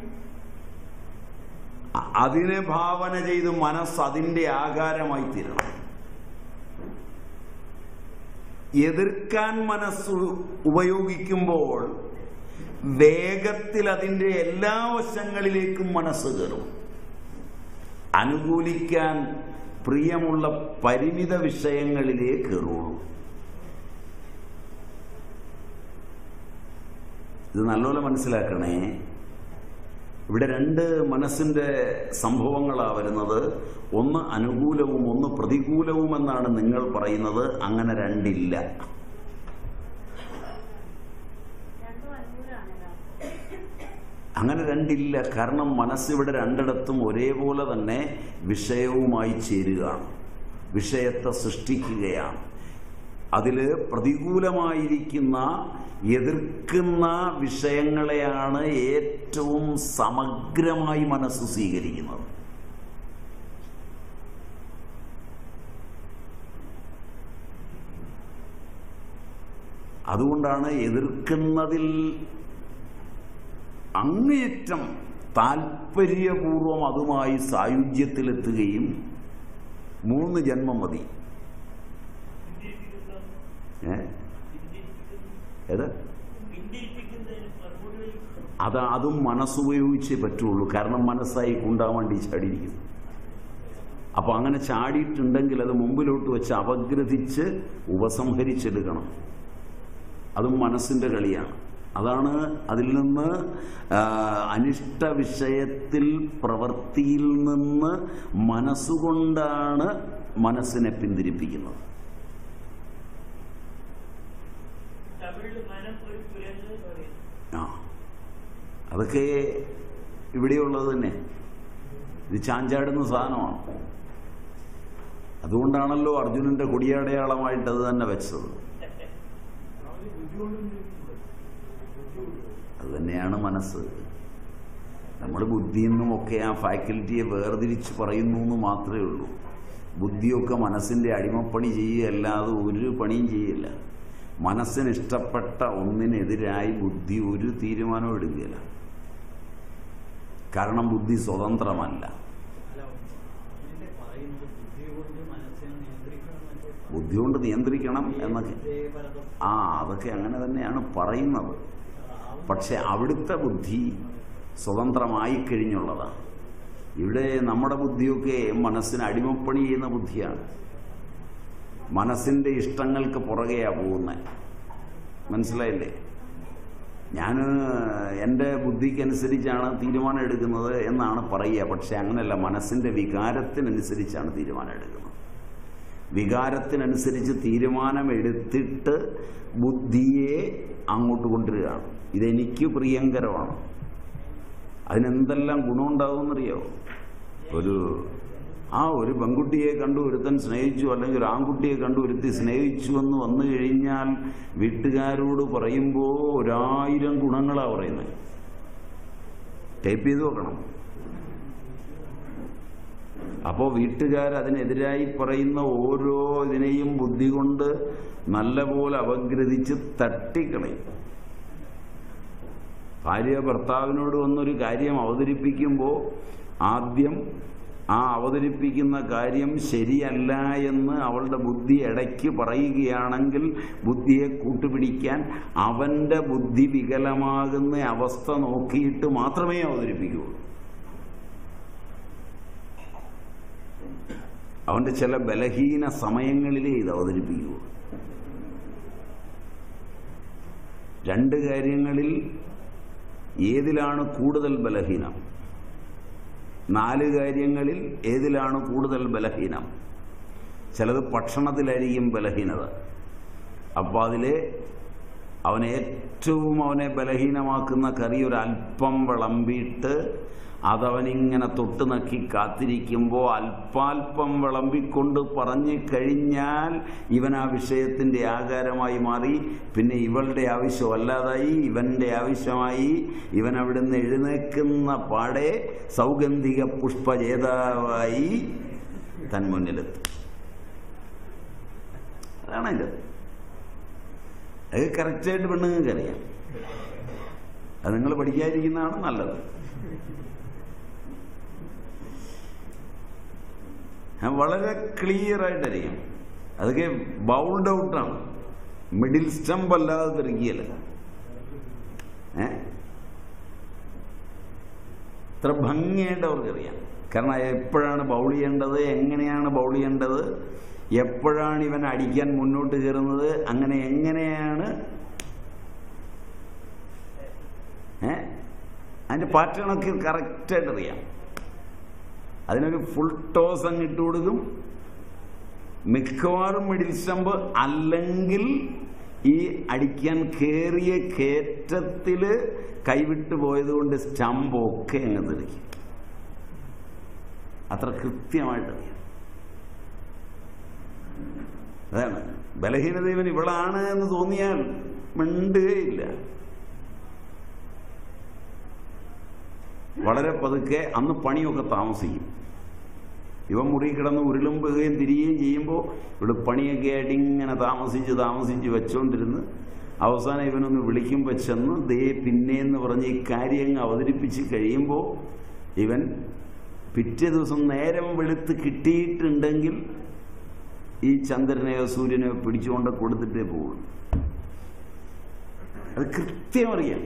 അ- അതിനെ ഭാവന ചെയ്ത് മനസ്സ് അതിന്റെ ആകാരമായി തീരണം എതിർക്കാൻ മനസ്സ് ഉപയോഗിക്കുമ്പോൾ വേഗത്തിൽ അതിന്റെ എല്ലാ വശങ്ങളിലേക്കും മനസ്സ് കയറും അനുകൂലിക്കാൻ പ്രിയമുള്ള പരിമിത വിഷയങ്ങളിലേ കയറുള്ളൂ ഇത് നല്ലപോലെ മനസ്സിലാക്കണേ ഇവിടെ രണ്ട് മനസ്സിന്റെ സംഭവങ്ങളാണ് വരുന്നത് ഒന്ന് അനുകൂലവും ഒന്ന് പ്രതികൂലവും എന്നാണ് നിങ്ങൾ പറയുന്നത് അങ്ങനെ രണ്ടില്ല രണ്ടും അനുകൂലമാണല്ലോ അങ്ങനെ രണ്ടില്ല കാരണം മനസ്സിവിടെ രണ്ടിടത്തും ഒരേപോലെ തന്നെ വിഷയവുമായി ചേരുകയാണ് വിഷയത്തെ സൃഷ്ടിക്കുകയാണ് അതിൽ പ്രതികൂലമായിരിക്കുന്ന എതിർക്കുന്ന വിഷയങ്ങളെയാണ് ഏറ്റവും സമഗ്രമായി മനസ്സ് സ്വീകരിക്കുന്നത് അതുകൊണ്ടാണ് എതിർക്കുന്നതിൽ അങ്ങേയറ്റം താല്പര്യപൂർവം അതുമായി സായുജ്യത്തിലെത്തുകയും മൂന്ന് ജന്മം മതി ഏ ഏത് അത് അതും മനസ്സുപയോഗിച്ചേ പറ്റുള്ളൂ കാരണം മനസ്സായി കുണ്ടാൻ വേണ്ടി ചാടിയിരിക്കുന്നു അപ്പൊ അങ്ങനെ ചാടിയിട്ടുണ്ടെങ്കിൽ അത് മുമ്പിലോട്ട് വെച്ച് അപഗ്രഥിച്ച് ഉപസംഹരിച്ചെടുക്കണം അതും മനസ്സിന്റെ കളിയാണ് അതാണ് അതിൽ നിന്ന് ആ, അനിഷ്ട വിഷയത്തിൽ പ്രവൃത്തിയിൽ നിന്ന് മനസ്സുകൊണ്ടാണ് മനസ്സിനെ പിന്തിരിപ്പിക്കുന്നത് തമിഴിൽ മനം ഒരു കുരങ്ങ് പറയും ആ അതൊക്കെ ഇവിടെയുള്ളത് തന്നെ ഇത് ചാഞ്ചാടുന്ന സാധനമാണ് അതുകൊണ്ടാണല്ലോ അർജുനന്റെ കൊടിയടയാളമായിട്ട് അത് തന്നെ വെച്ചത് അത് തന്നെയാണ് മനസ്സ് നമ്മൾ ബുദ്ധിയെന്നും ഒക്കെ ആ ഫാക്കൽറ്റിയെ വേർതിരിച്ച് പറയുന്നു എന്ന് മാത്രമേ ഉള്ളൂ ബുദ്ധിയൊക്കെ മനസ്സിന്റെ അടിമപ്പണി ചെയ്യുകയല്ലാതെ ഒരു പണിയും ചെയ്യില്ല മനസ്സിന് ഇഷ്ടപ്പെട്ട ഒന്നിനെതിരായി ബുദ്ധി ഒരു തീരുമാനവും എടുക്കുകയില്ല കാരണം ബുദ്ധി സ്വതന്ത്രമല്ല അല്ല അതിന്റെ പറയുന്നത് ബുദ്ധി കൊണ്ട് മനസ്സിനെ നിയന്ത്രിക്കണം എന്നൊക്കെ ബുദ്ധി കൊണ്ട് നിയന്ത്രിക്കണം എന്നൊക്കെ വിജയപരതം ആ അതൊക്കെ അങ്ങനെ തന്നെയാണ് പറയുന്നത് പക്ഷെ അവിടുത്തെ ബുദ്ധി സ്വതന്ത്രമായി കഴിഞ്ഞുള്ളതാണ് ഇവിടെ നമ്മുടെ ബുദ്ധിയൊക്കെ മനസ്സിന് അടിമപ്പണി ചെയ്യുന്ന ബുദ്ധിയാണ് മനസ്സിന്റെ ഇഷ്ടങ്ങൾക്ക് പുറകെയാ പോകുന്നത് മനസ്സിലായില്ലേ ഞാൻ എൻ്റെ ബുദ്ധിക്കനുസരിച്ചാണ് തീരുമാനം എടുക്കുന്നത് എന്നാണ് പറയുക പക്ഷെ അങ്ങനെയല്ല മനസ്സിന്റെ വികാരത്തിനനുസരിച്ചാണ് തീരുമാനം എടുക്കുന്നത് വികാരത്തിനനുസരിച്ച് തീരുമാനമെടുത്തിട്ട് ബുദ്ധിയെ അങ്ങോട്ട് കൊണ്ടുവരികയാണ് ഇതെനിക്ക് പ്രിയങ്കരമാണ് അതിനെന്തെല്ലാം ഗുണമുണ്ടാകുമെന്നറിയോ ഒരു ആ ഒരു പെൺകുട്ടിയെ കണ്ടു ഒരുത്തൻ സ്നേഹിച്ചു അല്ലെങ്കിൽ ഒരു ആൺകുട്ടിയെ കണ്ടു ഒരുത്തി സ്നേഹിച്ചു എന്ന് വന്നു കഴിഞ്ഞാൽ വീട്ടുകാരോട് പറയുമ്പോൾ ഒരായിരം ഗുണങ്ങളാണ് പറയുന്നത് ടൈപ്പ് ചെയ്ത് നോക്കണം അപ്പോൾ വീട്ടുകാർ അതിനെതിരായി പറയുന്ന ഓരോ ഇതിനെയും ബുദ്ധി കൊണ്ട് നല്ലപോലെ അപഗ്രഥിച്ച് തട്ടിക്കളയും ഭാര്യ ഭർത്താവിനോട് വന്നൊരു കാര്യം അവതരിപ്പിക്കുമ്പോൾ ആദ്യം ആ അവതരിപ്പിക്കുന്ന കാര്യം ശരിയല്ല എന്ന് അവളുടെ ബുദ്ധി ഇടയ്ക്ക് പറയുകയാണെങ്കിൽ ബുദ്ധിയെ കൂട്ടുപിടിക്കാൻ അവന്റെ ബുദ്ധി വികലമാകുന്ന അവസ്ഥ നോക്കിയിട്ട് മാത്രമേ അവതരിപ്പിക്കുകയുള്ളൂ അവന്റെ ചില ബലഹീന സമയങ്ങളിലേ ഇത് അവതരിപ്പിക്കുകയുള്ളൂ രണ്ട് കാര്യങ്ങളിൽ ഏതിലാണ് കൂടുതൽ ബലഹീനം നാല് കാര്യങ്ങളിൽ ഏതിലാണ് കൂടുതൽ ബലഹീനം ചിലത് ഭക്ഷണത്തിലായിരിക്കും ബലഹീനത അപ്പോൾ അതിലെ അവനെ ഏറ്റവും അവനെ ബലഹീനമാക്കുന്ന കറി ഒരു അല്പം വിളമ്പിയിട്ട് അതവനിങ്ങനെ തൊട്ട് നക്കി കാത്തിരിക്കുമ്പോൾ അല്പാൽപം വിളമ്പിക്കൊണ്ട് പറഞ്ഞു കഴിഞ്ഞാൽ ഇവൻ ആ വിഷയത്തിൻ്റെ ആകാരമായി മാറി പിന്നെ ഇവളുടെ ആവശ്യമല്ലാതായി ഇവന്റെ ആവശ്യമായി ഇവൻ അവിടുന്ന് എഴുന്നേക്കുന്ന പാടെ സൗഗന്ധിക പുഷ്പജേതാവായി തൻ മുന്നിലെത്തും അതാണ് ഇത് അത് കറക്റ്റായിട്ട് പെണ്ണുങ്ങൾക്ക് അറിയാം അത് നിങ്ങൾ പഠിക്കാതിരിക്കുന്നതാണ് നല്ലത് ഞാൻ വളരെ ക്ലിയർ ആയിട്ടറിയാം അതൊക്കെ ബൗൾഡ് ഔട്ടാണ് മിഡിൽ സ്റ്റംപ് അല്ലാതെ തിരികിയല്ല ഏ ഇത്ര ഭംഗിയായിട്ട് അവർക്കറിയാം കാരണം എപ്പോഴാണ് ബൗൾ ചെയ്യേണ്ടത് എങ്ങനെയാണ് ബൗൾ ചെയ്യേണ്ടത് എപ്പോഴാണ് ഇവൻ അടിക്കാൻ മുന്നോട്ട് കയറുന്നത് അങ്ങനെ എങ്ങനെയാണ് ഏ അതിന്റെ പാറ്റേണൊക്കെ കറക്റ്റായിട്ട് അറിയാം അതിനൊരു ഫുൾ ടോസ് അങ്ങ് ഇട്ട് കൊടുക്കും മിക്കവാറും മിഡിൽ സ്റ്റമ്പ് അല്ലെങ്കിൽ ഈ അടിക്കാൻ കയറിയ കയറ്റത്തില് കൈവിട്ട് പോയതുകൊണ്ട് സ്റ്റമ്പ് ഒക്കെ അങ്ങ് തെറിക്കും അത്ര കൃത്യമായിട്ട് അറിയാം അതാണ് ബലഹീനത ഇവൻ ഇവളാണ് എന്ന് തോന്നിയാൽ മിണ്ടുകയില്ല വളരെ പതുക്കെ അന്ന് പണിയൊക്കെ താമസിക്കും ഇവൻ മുറി കിടന്ന് ഉരുളുമ്പുകയും തിരികുകയും ചെയ്യുമ്പോൾ ഇവിടെ പണിയൊക്കെ ആയിട്ട് ഇങ്ങനെ താമസിച്ച് താമസിച്ച് വെച്ചോണ്ടിരുന്ന് അവസാനം ഇവനൊന്ന് വിളിക്കുമ്പോൾ ചെന്ന് ദേ പിന്നെയെന്ന് പറഞ്ഞ് ഈ കാര്യങ്ങൾ അവതരിപ്പിച്ച് കഴിയുമ്പോൾ ഇവൻ പിറ്റേ ദിവസം നേരം വെളുത്ത് കിട്ടിയിട്ടുണ്ടെങ്കിൽ ഈ ചന്ദ്രനെയോ സൂര്യനെയോ പിടിച്ചുകൊണ്ട് കൊടുത്തിട്ടേ പോകുള്ളൂ അത് കൃത്യം അറിയാം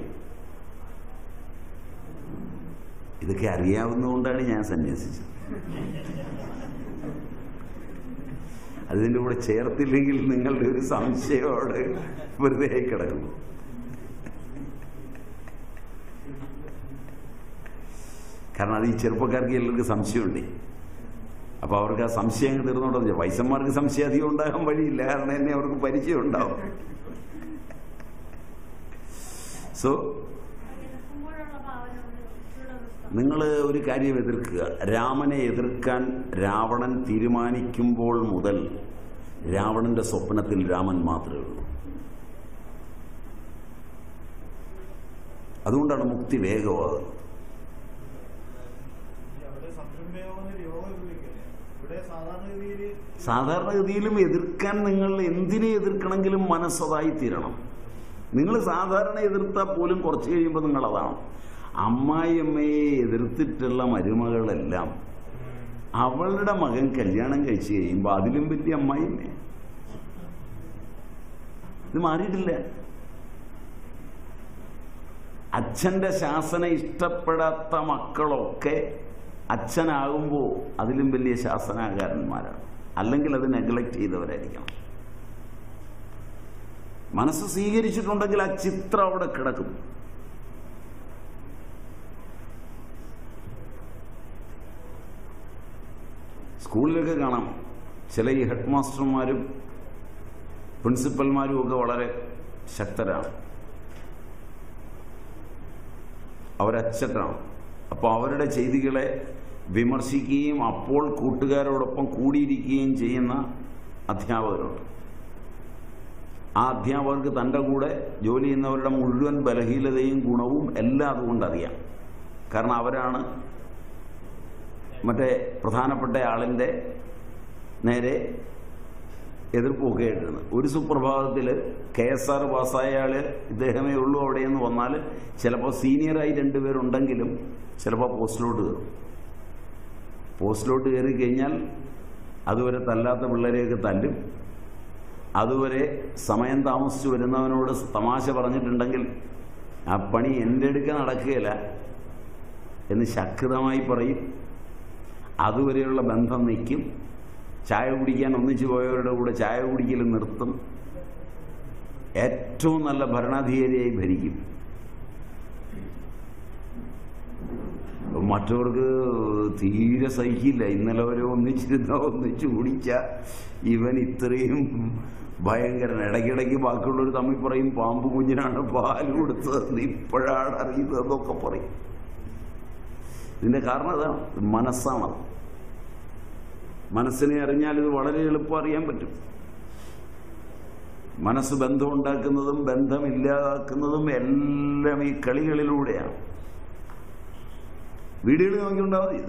ഇതൊക്കെ അറിയാവുന്നതുകൊണ്ടാണ് ഞാൻ സന്യസിച്ചത് അതിൻ്റെ കൂടെ ചേർത്തില്ലെങ്കിൽ നിങ്ങളുടെ ഒരു സംശയം അവിടെ വെറുതെ ആയി കിടക്കുന്നു കാരണം അത് ഈ ചെറുപ്പക്കാർക്ക് എല്ലാവർക്കും സംശയമുണ്ട് അപ്പൊ അവർക്ക് ആ സംശയം അങ്ങ് തീർന്നോട്ടെ വയസ്സന്മാർക്ക് സംശയം അധികം ഉണ്ടാകാൻ വഴിയില്ല കാരണം എന്നെ അവർക്ക് പരിചയം ഉണ്ടാവും സോ എതിർക്കുമ്പോഴുള്ള ഭാവന ഒരു ഇച്ചിരൂടെ ഒന്ന് സ്പ- നിങ്ങൾ ഒരു കാര്യം എതിർക്കുക രാമനെ എതിർക്കാൻ രാവണൻ തീരുമാനിക്കുമ്പോൾ മുതൽ രാവണന്റെ സ്വപ്നത്തിൽ രാമൻ മാത്രമേ ഉള്ളൂ അതുകൊണ്ടാണ് മുക്തി വേഗമാകുന്നത് ഈ അവിടെ സംരംഭയോഗം യോഗം ഉപയോഗിക്കില്ലേ ഇവിടെ സാധാരണഗതിയിൽ സാധാരണഗതിയിലും എതിർക്കാൻ നിങ്ങൾ എന്തിനെ എതിർക്കണമെങ്കിലും മനസ്സതായി തീരണം നിങ്ങൾ സാധാരണ എതിർത്താൽ പോലും കുറച്ച് കഴിയുമ്പോൾ നിങ്ങൾ അതാണ് അമ്മായിയമ്മയെ എതിർത്തിട്ടുള്ള മരുമകളെല്ലാം അവളുടെ മകൻ കല്യാണം കഴിച്ചു കഴിയുമ്പോൾ അതിലും വലിയ അമ്മായിയമ്മേ ഇത് മാറിയിട്ടില്ല അച്ഛന്റെ ശാസന ഇഷ്ടപ്പെടാത്ത മക്കളൊക്കെ അച്ഛനാകുമ്പോൾ അതിലും വലിയ ശാസനാകാരന്മാരാണ് അല്ലെങ്കിൽ അത് നെഗ്ലക്ട് ചെയ്തവരായിരിക്കണം മനസ്സ് സ്വീകരിച്ചിട്ടുണ്ടെങ്കിൽ ആ ചിത്രം അവിടെ കിടക്കും സ്കൂളിലൊക്കെ കാണാം ചില ഈ ഹെഡ് മാസ്റ്റർമാരും പ്രിൻസിപ്പൽമാരും ഒക്കെ വളരെ ശക്തരാണ് അവരച്ചട്ടാണ് അപ്പോൾ അവരുടെ ചെയ്തികളെ വിമർശിക്കുകയും അപ്പോൾ കൂട്ടുകാരോടൊപ്പം കൂടിയിരിക്കുകയും ചെയ്യുന്ന അധ്യാപകരുണ്ട് ആ അധ്യാപകർക്ക് തൻ്റെ കൂടെ ജോലി ചെയ്യുന്നവരുടെ മുഴുവൻ ബലഹീനതയും ഗുണവും എല്ലാം അതുകൊണ്ട് അറിയാം കാരണം അവരാണ് മറ്റേ പ്രധാനപ്പെട്ട ആളിൻ്റെ നേരെ എതിർപ്പൊക്കെ എഴുതുന്നത് ഒരു സുപ്രഭാതത്തിൽ കെ എസ് ആർ പാസ്സായ ആള് ഇദ്ദേഹമേ ഉള്ളൂ അവിടെ എന്ന് വന്നാൽ ചിലപ്പോൾ സീനിയറായി രണ്ടുപേരുണ്ടെങ്കിലും ചിലപ്പോൾ പോസ്റ്റിലോട്ട് കയറും പോസ്റ്റിലോട്ട് കയറി കഴിഞ്ഞാൽ അതുവരെ തല്ലാത്ത പിള്ളേരെയൊക്കെ തല്ലും അതുവരെ സമയം താമസിച്ച് വരുന്നവനോട് തമാശ പറഞ്ഞിട്ടുണ്ടെങ്കിൽ ആ പണി എൻ്റെ അടുക്ക നടക്കുകയില്ല എന്ന് ശക്തമായി പറയും അതുവരെയുള്ള ബന്ധം നിൽക്കും ചായ കുടിക്കാൻ ഒന്നിച്ചു പോയവരുടെ കൂടെ ചായ കുടിക്കൽ നിർത്തും ഏറ്റവും നല്ല ഭരണാധികാരിയായി ഭരിക്കും മറ്റവർക്ക് തീരെ സഹിക്കില്ല ഇന്നലെ വരെ ഒന്നിച്ചിരുന്ന ഒന്നിച്ചു കുടിച്ച ഇവൻ ഇത്രയും ഭയങ്കരൻ ഇടയ്ക്കിടയ്ക്ക് ബാക്കിയുള്ളവർ തമ്മിൽ പറയും പാമ്പ് കുഞ്ഞിനാണ് പാല് കൊടുത്തത് ഇപ്പോഴാണ് അറിയുന്നതെന്നൊക്കെ പറയും ഇതിന്റെ കാരണം അതാണ് മനസ്സാണത് മനസ്സിനെ അറിഞ്ഞാൽ ഇത് വളരെ എളുപ്പം അറിയാൻ പറ്റും മനസ്സ് ബന്ധം ഉണ്ടാക്കുന്നതും ബന്ധമില്ലാതാക്കുന്നതും എല്ലാം ഈ കളികളിലൂടെയാണ് വീടുകളിൽ നോക്കിയുണ്ടാവും ഇത്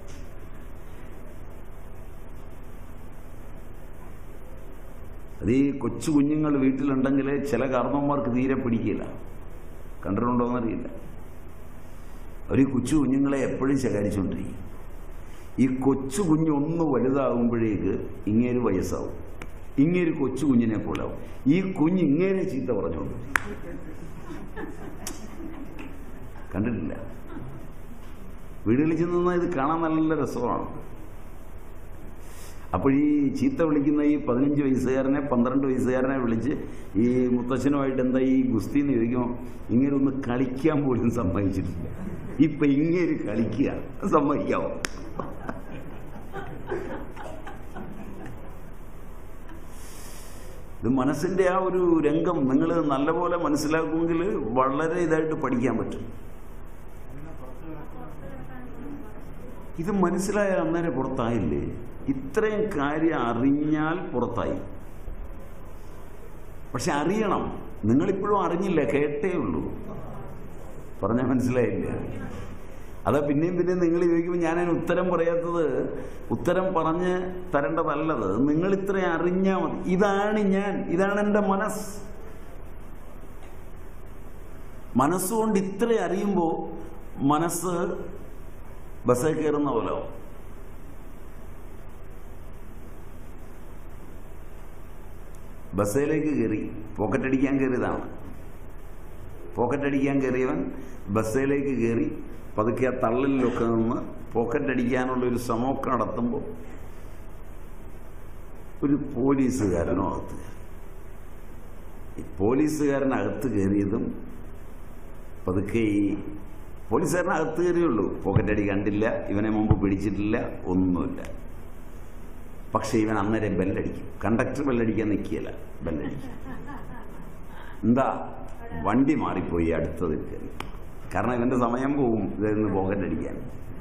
അത് ഈ കൊച്ചു കുഞ്ഞുങ്ങൾ വീട്ടിലുണ്ടെങ്കിൽ ചില കാരണവന്മാർക്ക് തീരെ പിടിക്കില്ല കണ്ടിട്ടുണ്ടോയെന്നറിയില്ല അവർ ഈ കൊച്ചു കുഞ്ഞുങ്ങളെ എപ്പോഴും ശകാരിച്ചുകൊണ്ടിരിക്കും ഈ കൊച്ചു കുഞ്ഞ് ഒന്ന് വലുതാകുമ്പോഴേക്ക് ഇങ്ങേര് വയസ്സാവും ഇങ്ങേര് കൊച്ചു കുഞ്ഞിനെ പോലാവും ഈ കുഞ്ഞ് ഇങ്ങേരെ ചീത്ത പറഞ്ഞുകൊണ്ട് കണ്ടിട്ടില്ല വീടുകളിൽ ചെന്ന് ഇത് കാണാൻ നല്ല രസമാണ് അപ്പോൾ ഈ ചീത്ത വിളിക്കുന്ന ഈ പതിനഞ്ച് വയസ്സുകാരനെ പന്ത്രണ്ട് വയസ്സുകാരനെ വിളിച്ച് ഈ മുത്തച്ഛനുമായിട്ട് എന്താ ഈ ഗുസ്തി എന്ന് ചോദിക്കുമ്പോൾ ഇങ്ങനെ ഒന്ന് കളിക്കാൻ പോലും സമ്മതിച്ചിട്ടില്ല ഇപ്പൊ ഇങ്ങനെ കളിക്കുക സമ്മതിക്കാവോ ഇത് മനസ്സിന്റെ ആ ഒരു രംഗം നിങ്ങൾ നല്ലപോലെ മനസ്സിലാക്കുമെങ്കിൽ വളരെ ഇതായിട്ട് പഠിക്കാൻ പറ്റും ഇത് മനസ്സിലായ അന്നേരം പുറത്തായില്ലേ ഇത്രയും കാര്യം അറിഞ്ഞാൽ പുറത്തായി പക്ഷെ അറിയണം നിങ്ങളിപ്പോഴും അറിഞ്ഞില്ല കേട്ടേ ഉള്ളൂ പറഞ്ഞാൽ മനസ്സിലായില്ല അതാ പിന്നെയും പിന്നെയും നിങ്ങൾ ചോദിക്കുമ്പോൾ ഞാൻ അതിന് ഉത്തരം പറയാത്തത് ഉത്തരം പറഞ്ഞ് തരേണ്ടതല്ലത് നിങ്ങൾ ഇത്രയും അറിഞ്ഞാൽ മതി ഇതാണ് ഞാൻ ഇതാണ് എൻ്റെ മനസ്സ് മനസ്സുകൊണ്ട് ഇത്രയും അറിയുമ്പോൾ മനസ്സ് ബസ്സിൽ കയറുന്ന പോലെ ബസ്സിലേക്ക് കയറി പോക്കറ്റ് അടിക്കാൻ കയറിയതാണ് പോക്കറ്റ് അടിക്കാൻ കയറിയവൻ ബസ്സിലേക്ക് കയറി പതുക്കെ ആ തള്ളലിലൊക്കെ നിന്ന് പോക്കറ്റ് അടിക്കാനുള്ള ഒരു ശ്രമമൊക്കെ നടത്തുമ്പോൾ ഒരു പോലീസുകാരനോ അകത്ത് കയറി ഈ പോലീസുകാരനകത്ത് കയറിയതും പതുക്കെ ഈ പോലീസുകാരൻ അകത്ത് കയറിയുള്ളൂ പോക്കറ്റ് അടി കണ്ടില്ല ഇവനെ മുമ്പ് പിടിച്ചിട്ടില്ല ഒന്നുമില്ല പക്ഷെ ഇവൻ അന്നേരം ബെല്ലടിക്കും കണ്ടക്ടർ ബെല്ലടിക്കാൻ നിൽക്കിയല്ല ബെല്ലടിക്കും എന്താ വണ്ടി മാറിപ്പോയി അടുത്തതിൽ കയറി കാരണം ഇവന്റെ സമയം പോവും ഇതിൽ നിന്ന് പോക്കറ്റ് അടിക്കാൻ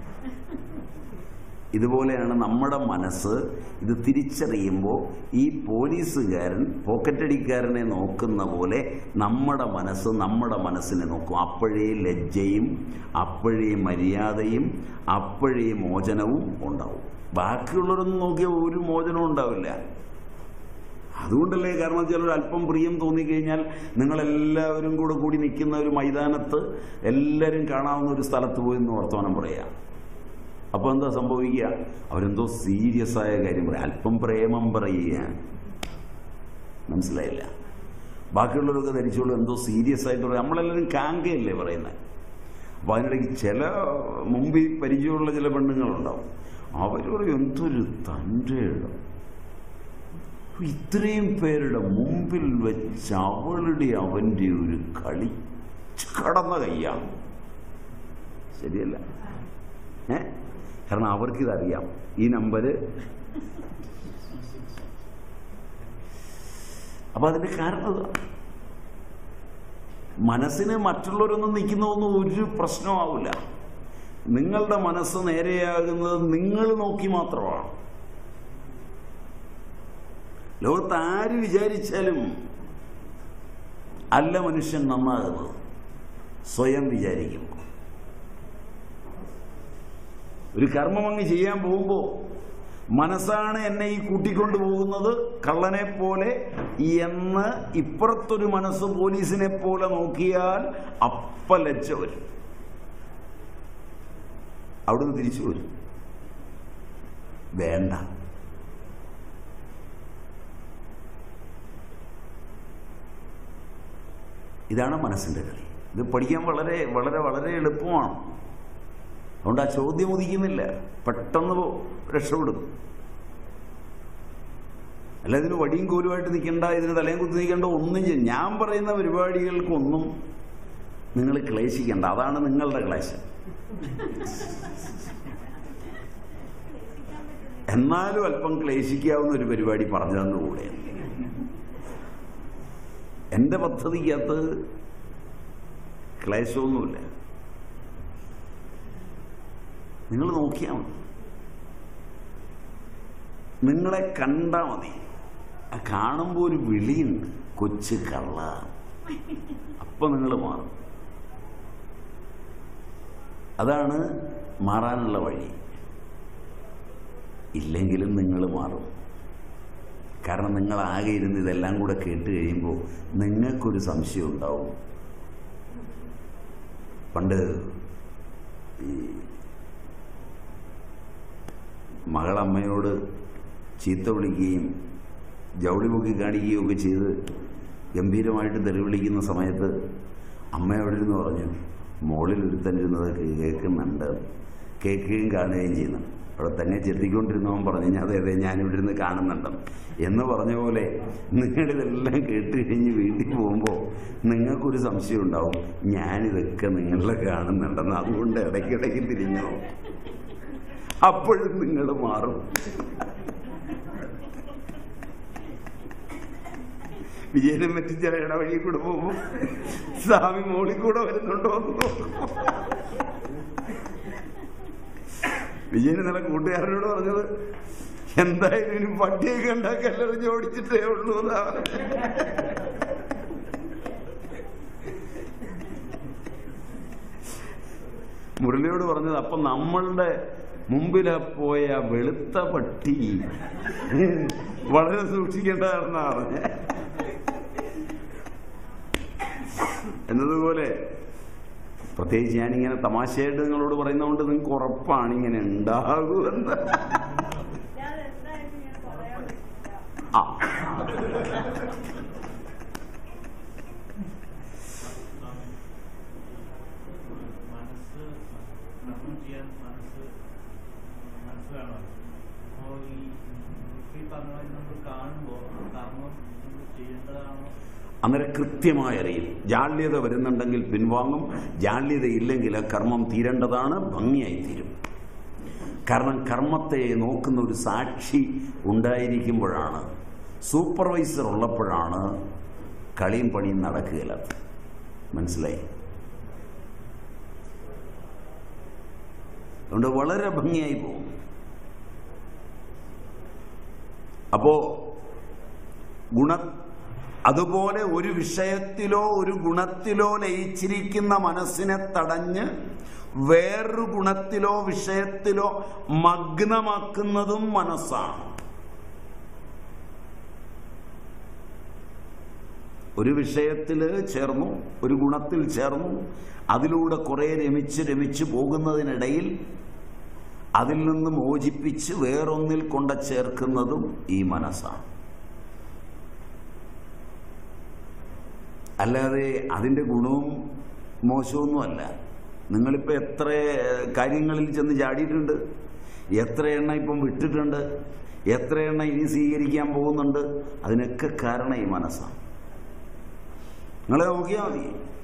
ഇതുപോലെയാണ് നമ്മുടെ മനസ്സ് ഇത് തിരിച്ചറിയുമ്പോൾ ഈ പോലീസുകാരൻ പോക്കറ്റടിക്കാരനെ നോക്കുന്ന പോലെ നമ്മുടെ മനസ്സ് നമ്മുടെ മനസ്സിനെ നോക്കും അപ്പോഴേ ലജ്ജയും അപ്പോഴേ മര്യാദയും അപ്പോഴേ മോചനവും ഉണ്ടാവും ബാക്കിയുള്ളവരൊന്നും നോക്കിയാൽ ഒരു മോചനവും ഉണ്ടാവില്ല അതുകൊണ്ടല്ലേ കാരണം ചിലർ അല്പം പ്രിയം തോന്നിക്കഴിഞ്ഞാൽ നിങ്ങളെല്ലാവരും കൂടെ കൂടി നിൽക്കുന്ന ഒരു മൈതാനത്ത് എല്ലാവരും കാണാവുന്ന ഒരു സ്ഥലത്ത് പോയി എന്ന് വർത്തമാനം പറയാം അപ്പോൾ എന്താ സംഭവിക്കുക അവരെന്തോ സീരിയസ് ആയ കാര്യം പറയാം അല്പം പ്രേമം പറയുക മനസ്സിലായില്ല ബാക്കിയുള്ളവരൊക്കെ ധരിച്ചോളൂ എന്തോ സീരിയസ് ആയിട്ട് പറയാം നമ്മളെല്ലാവരും കാങ്കയല്ലേ പറയുന്നത് അപ്പോൾ അതിനിടയ്ക്ക് ചില മുമ്പിൽ പരിചയമുള്ള ചില പെണ്ണുങ്ങളുണ്ടാവും അവർ പറയും എന്തൊരു തൻ്റെ ഇടം ഇത്രയും പേരുടെ മുമ്പിൽ വെച്ച് അവളുടെ അവന്റെ ഒരു കളി കടന്ന കയ്യാണ് ശരിയല്ല ഏ കാരണം അവർക്കിതറിയാം ഈ നമ്പര് അപ്പൊ അതിന്റെ കാരണം അതാണ് മനസ്സിന് മറ്റുള്ളവരൊന്നും നിൽക്കുന്നതൊന്നും ഒരു പ്രശ്നമാവില്ല നിങ്ങളുടെ മനസ്സ് നേരെയാകുന്നത് നിങ്ങൾ നോക്കി മാത്രമാണ് ലോകത്ത് ആര് വിചാരിച്ചാലും അല്ല മനുഷ്യൻ നന്നാകുന്നത് സ്വയം വിചാരിക്കുമ്പോൾ ഒരു കർമ്മം അങ്ങ് ചെയ്യാൻ പോകുമ്പോൾ മനസ്സാണ് എന്നെ ഈ കൂട്ടിക്കൊണ്ടു പോകുന്നത് കള്ളനെ പോലെ എന്ന് ഇപ്പുറത്തൊരു മനസ്സ് പോലീസിനെ പോലെ നോക്കിയാൽ അപ്പ ലജ്ജ വരും അവിടുന്ന് തിരിച്ചു വരും വേണ്ട ഇതാണ് മനസ്സിന്റെ കളി ഇത് പഠിക്കാൻ വളരെ വളരെ വളരെ എളുപ്പമാണ് അതുകൊണ്ട് ആ ചോദ്യം ഉദിക്കുന്നില്ല പെട്ടെന്ന് പോ- രക്ഷപ്പെടും അല്ല ഇതിന് വടിയും കോലുമായിട്ട് നിൽക്കണ്ട ഇതിന് തലയും കുത്തി നിൽക്കേണ്ട ഒന്നും ചെയ്യും ഞാൻ പറയുന്ന പരിപാടികൾക്കൊന്നും നിങ്ങൾ ക്ലേശിക്കണ്ട അതാണ് നിങ്ങളുടെ ക്ലേശം എന്നാലും അല്പം ക്ലേശിക്കാവുന്ന ഒരു പരിപാടി പറഞ്ഞു കൂടെ എന്റെ പദ്ധതിക്കകത്ത് ക്ലേശമൊന്നുമില്ല നിങ്ങൾ നോക്കിയാൽ മതി നിങ്ങളെ കണ്ടാൽ മതി ആ കാണുമ്പോൾ ഒരു വിളിയുണ്ട് കൊച്ചു കള്ള അപ്പൊ നിങ്ങൾ മാറും അതാണ് മാറാനുള്ള വഴി ഇല്ലെങ്കിലും നിങ്ങൾ മാറും കാരണം നിങ്ങൾ ആകെ ഇരുന്ന് ഇതെല്ലാം കൂടെ കേട്ട് കഴിയുമ്പോൾ നിങ്ങൾക്കൊരു സംശയം ഉണ്ടാവും പണ്ട് ഈ മകളമ്മയോട് ചീത്ത വിളിക്കുകയും ജൗളി പൊക്കി കാണിക്കുകയും ഒക്കെ ചെയ്ത് ഗംഭീരമായിട്ട് തെറി വിളിക്കുന്ന സമയത്ത് അമ്മ അവിടെ ഇരുന്ന് പറഞ്ഞു മോളിൽ ഒരുത്തനിരുന്നത് കേൾക്കുന്നുണ്ട് കേൾക്കുകയും കാണുകയും ചെയ്യുന്നു അവിടെ തന്നെ ചെത്തിക്കൊണ്ടിരുന്നവൻ പറഞ്ഞു ഞാൻ അതെ അതെ ഞാനിവിടെ ഇരുന്ന് കാണുന്നുണ്ടെന്ന് എന്ന് പറഞ്ഞ പോലെ നിങ്ങളിതെല്ലാം കേട്ട് കഴിഞ്ഞ് വീട്ടിൽ പോകുമ്പോൾ നിങ്ങൾക്കൊരു സംശയം ഉണ്ടാവും ഞാനിതൊക്കെ നിങ്ങളെ കാണുന്നുണ്ടെന്ന് അതുകൊണ്ട് ഇടയ്ക്കിടയ്ക്ക് തിരിഞ്ഞു നോക്കും. അപ്പോഴും നിങ്ങൾ മാറും വിജയനെ പറ്റി ചില ഇടവഴി കൂടെ പോകുമ്പോൾ സ്വാമി മോളിൽ കൂടെ വരുന്നുണ്ടോ എന്ന് നോക്കും വിജയൻ ഇന്നലെ കൂട്ടുകാരനോട് പറഞ്ഞത് എന്തായാലും ഇനി പട്ടിയൊക്കെ ഉണ്ടാക്കല്ലെറിഞ്ഞ് ഓടിച്ചിട്ടേ ഉള്ളൂ എന്നാ പറഞ്ഞത്. മുരളിയോട് പറഞ്ഞത് അപ്പൊ നമ്മളുടെ മുമ്പിലെ പോയ വെളുത്ത പട്ടി വളരെ സൂക്ഷിക്കേണ്ടതാണെന്നാണ് പറഞ്ഞത് എന്നതുപോലെ പ്രത്യേകിച്ച് ഞാനിങ്ങനെ തമാശയായിട്ട് നിങ്ങളോട് പറയുന്നതുകൊണ്ട് നിങ്ങൾക്ക് ഉറപ്പാണ് ഇങ്ങനെ ഉണ്ടാകുമെന്ന് ഞാൻ എന്തായാലും ഇങ്ങനെ പറയാൻ പറ്റില്ല ആ മനസ്സ് കർമ്മം ചെയ്യാൻ മനസ്സ് മനസ്സ് വേണം അപ്പോൾ ഈ ഈ പറഞ്ഞ മാതിരി നമ്മൾ കാണുമ്പോൾ ആ കർമ്മം നമ്മൾ ചെയ്യേണ്ടതാണോ അന്നേരം കൃത്യമായി അറിയും ജാള്യത വരുന്നുണ്ടെങ്കിൽ പിൻവാങ്ങും ജാള്യത ഇല്ലെങ്കിൽ ആ കർമ്മം തീരേണ്ടതാണ് ഭംഗിയായി തീരും കാരണം കർമ്മത്തെ നോക്കുന്ന ഒരു സാക്ഷി ഉണ്ടായിരിക്കുമ്പോഴാണ് സൂപ്പർവൈസർ ഉള്ളപ്പോഴാണ് കളിയും പണിയും നടക്കുകയില്ല മനസ്സിലായി അതുകൊണ്ട് വളരെ ഭംഗിയായി പോകും അപ്പോ ഗുണ അതുപോലെ ഒരു വിഷയത്തിലോ ഒരു ഗുണത്തിലോ ലയിച്ചിരിക്കുന്ന മനസ്സിനെ തടഞ്ഞ് വേറൊരു ഗുണത്തിലോ വിഷയത്തിലോ മഗ്നമാക്കുന്നതും മനസ്സാണ് ഒരു വിഷയത്തിൽ ചേർന്നു ഒരു ഗുണത്തിൽ ചേർന്നു അതിലൂടെ കുറെ രമിച്ച് രമിച്ച് പോകുന്നതിനിടയിൽ അതിൽ നിന്ന് മോചിപ്പിച്ച് വേറൊന്നിൽ കൊണ്ട ചേർക്കുന്നതും ഈ മനസ്സാണ് അല്ലാതെ അതിൻ്റെ ഗുണവും മോശമൊന്നുമല്ല നിങ്ങളിപ്പോൾ എത്ര കാര്യങ്ങളിൽ ചെന്ന് ചാടിയിട്ടുണ്ട് എത്ര എണ്ണ ഇപ്പം വിട്ടിട്ടുണ്ട് എത്ര എണ്ണ ഇനി സ്വീകരിക്കാൻ പോകുന്നുണ്ട് അതിനൊക്കെ കാരണം ഈ മനസ്സാണ് നിങ്ങളെ നോക്കിയാൽ മതി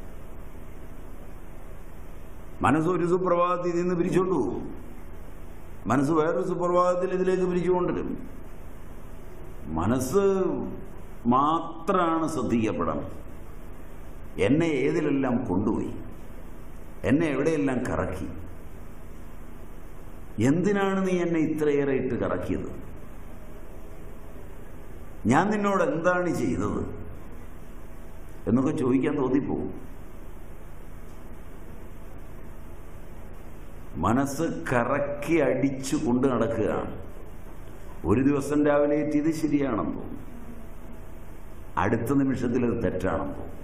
മനസ്സ് ഒരു സുപ്രഭാതത്തിൽ ഇതിൽ നിന്ന് പിരിച്ചുകൊണ്ട് പോകും മനസ്സ് വേറൊരു സുപ്രഭാതത്തിൽ ഇതിലേക്ക് പിരിച്ചുകൊണ്ടിരും മനസ്സ് മാത്രമാണ് ശ്രദ്ധിക്കപ്പെടണം എന്നെ ഏതിലെല്ലാം കൊണ്ടുപോയി എന്നെ എവിടെയെല്ലാം കറക്കി എന്തിനാണ് നീ എന്നെ ഇത്രയേറെ ഇട്ട് കറക്കിയത് ഞാൻ നിന്നോട് എന്താണ് ചെയ്തത് എന്നൊക്കെ ചോദിക്കാൻ തോന്നിപ്പോവും മനസ്സ് കറക്കി അടിച്ചു കൊണ്ട് നടക്കുകയാണ് ഒരു ദിവസം രാവിലെ എത്തിയത് ശരിയാണെന്ന് തോന്നും അടുത്ത നിമിഷത്തിൽ അത് തെറ്റാണെന്ന് തോന്നും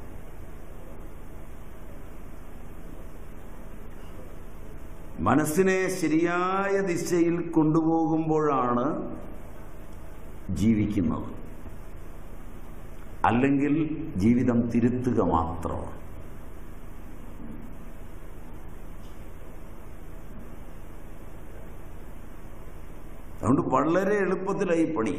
മനസ്സിനെ ശരിയായ ദിശയിൽ കൊണ്ടുപോകുമ്പോഴാണ് ജീവിക്കുന്നത് അല്ലെങ്കിൽ ജീവിതം തിരുത്തുക മാത്രമാണ് അതുകൊണ്ട് വളരെ എളുപ്പത്തിലായി പണി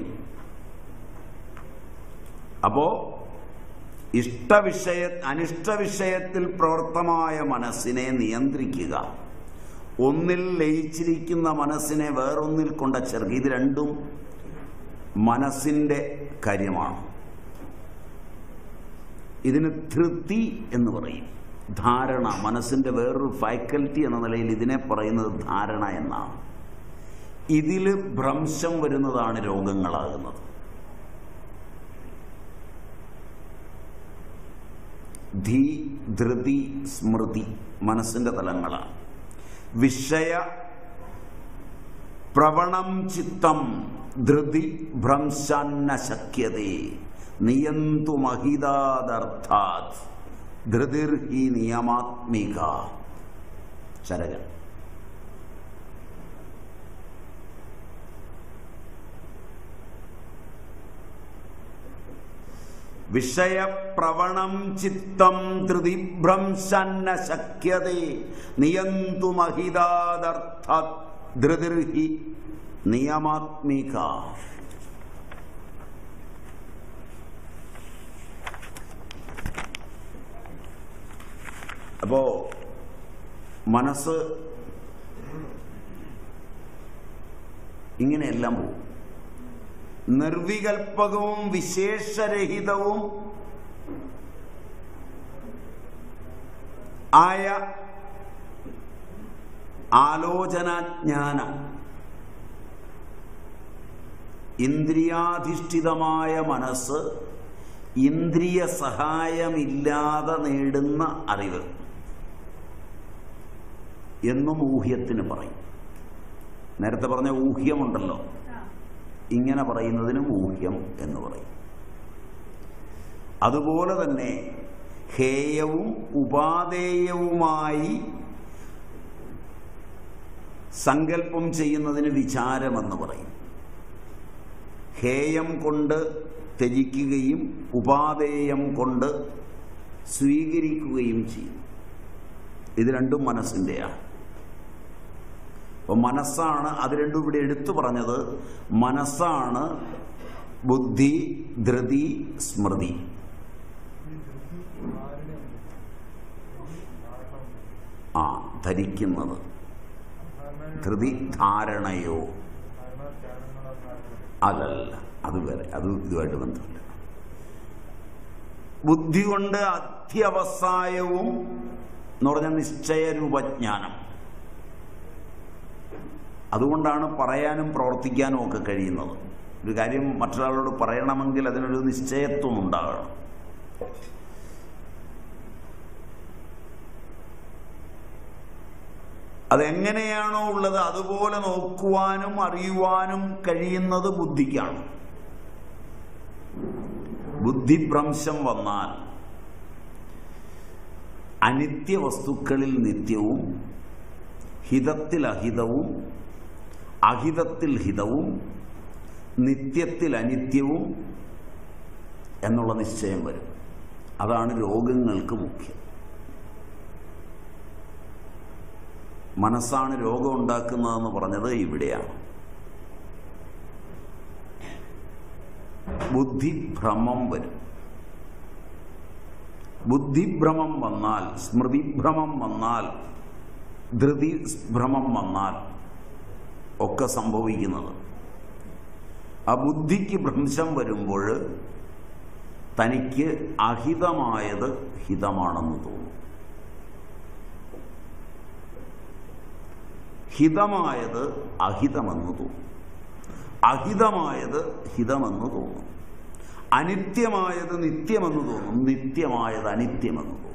അപ്പോ ഇഷ്ടവിഷയ അനിഷ്ട വിഷയത്തിൽ പ്രവർത്തമായ മനസ്സിനെ നിയന്ത്രിക്കുക ഒന്നിൽ ലയിച്ചിരിക്കുന്ന മനസ്സിനെ വേറൊന്നിൽ കൊണ്ട ചെറുക്കുക ഇത് രണ്ടും മനസ്സിന്റെ കാര്യമാണ് ഇതിന് ധൃതി എന്ന് പറയും ധാരണ മനസ്സിന്റെ വേറൊരു ഫാക്കൽറ്റി എന്ന നിലയിൽ ഇതിനെ പറയുന്നത് ധാരണ എന്നാണ് ഇതിൽ ഭ്രംശം വരുന്നതാണ് രോഗങ്ങളാകുന്നത് ധീ ധൃതി സ്മൃതി മനസ്സിന്റെ തലങ്ങളാണ് വിഷയ പ്രവണം ചിത്തം ധൃതി ഭ്രംശാന്ന ശക്യതേ നിയന്തുമഹിതാദർത്ഥാത് ധൃതിർ ഹി നിയമാത്മിക ചരകൻ വിഷയപ്രവണം ചിത്തം ധൃതിഭ്രംശന്ന ശക്യതേ നിയന്തുമഹിതാദർത്ഥ ധൃതിർഹി നിയമാത്മിക അപ്പോ മനസ്സ് ഇങ്ങനെയെല്ലാം പോകും നിർവികൽപകവും വിശേഷരഹിതവും ആയ ആലോചനാജ്ഞാനം ഇന്ദ്രിയാധിഷ്ഠിതമായ മനസ്സ് ഇന്ദ്രിയ സഹായമില്ലാതെ നേടുന്ന അറിവ് എന്നും ഊഹ്യത്തിന് പറയും നേരത്തെ പറഞ്ഞ ഊഹ്യമുണ്ടല്ലോ ഇങ്ങനെ പറയുന്നതിനും ഊഹ്യം എന്ന് പറയും അതുപോലെ തന്നെ ഹേയവും ഉപാദേയവുമായി സങ്കല്പം ചെയ്യുന്നതിന് വിചാരമെന്ന് പറയും ഹേയം കൊണ്ട് ത്യജിക്കുകയും ഉപാദേയം കൊണ്ട് സ്വീകരിക്കുകയും ചെയ്യും ഇത് രണ്ടും മനസ്സിൻ്റെയാണ് അപ്പൊ മനസ്സാണ് അത് രണ്ടും ഇവിടെ എടുത്തു പറഞ്ഞത് മനസ്സാണ് ബുദ്ധി ധൃതി സ്മൃതി ഈ ധൃതി ധാരണ ആ ധരിക്കുന്നത് ധാരണ ധൃതി ധാരണയോ ധാരണ ധ്യാനങ്ങളാ ധാരണ അതല്ല അത് വേറെ അത് ഇതുമായിട്ട് ബന്ധമില്ല ബുദ്ധി കൊണ്ട് അധ്യവസായവും എന്ന് പറഞ്ഞ നിശ്ചയരൂപജ്ഞാനം അതുകൊണ്ടാണ് പറയാനും പ്രവർത്തിക്കാനും ഒക്കെ കഴിയുന്നത് ഒരു കാര്യം മറ്റൊരാളോട് പറയണമെങ്കിൽ അതിനൊരു നിശ്ചയത്വം ഉണ്ടാകണം അതെങ്ങനെയാണോ ഉള്ളത് അതുപോലെ നോക്കുവാനും അറിയുവാനും കഴിയുന്നത് ബുദ്ധിക്കാണ് ബുദ്ധിഭ്രംശം വന്നാൽ അനിത്യ വസ്തുക്കളിൽ നിത്യവും ഹിതത്തിൽ അഹിതവും അഹിതത്തിൽ ഹിതവും നിത്യത്തിൽ അനിത്യവും എന്നുള്ള നിശ്ചയം വരും അതാണ് രോഗങ്ങൾക്ക് മുഖ്യം മനസ്സാണ് രോഗം ഉണ്ടാക്കുന്നതെന്ന് പറഞ്ഞത് ഇവിടെയാണ് ബുദ്ധിഭ്രമം വരും ബുദ്ധിഭ്രമം വന്നാൽ സ്മൃതിഭ്രമം വന്നാൽ ധൃതി ഭ്രമം വന്നാൽ ഒക്കെ സംഭവിക്കുന്നത് ആ ബുദ്ധിക്ക് ഭ്രംശം വരുമ്പോൾ തനിക്ക് അഹിതമായത് ഹിതമാണെന്ന് തോന്നും ഹിതമായത് അഹിതമെന്ന് തോന്നും അഹിതമായത് ഹിതമെന്ന് തോന്നും അനിത്യമായത് നിത്യമെന്ന് തോന്നും നിത്യമായത് അനിത്യമെന്ന് തോന്നും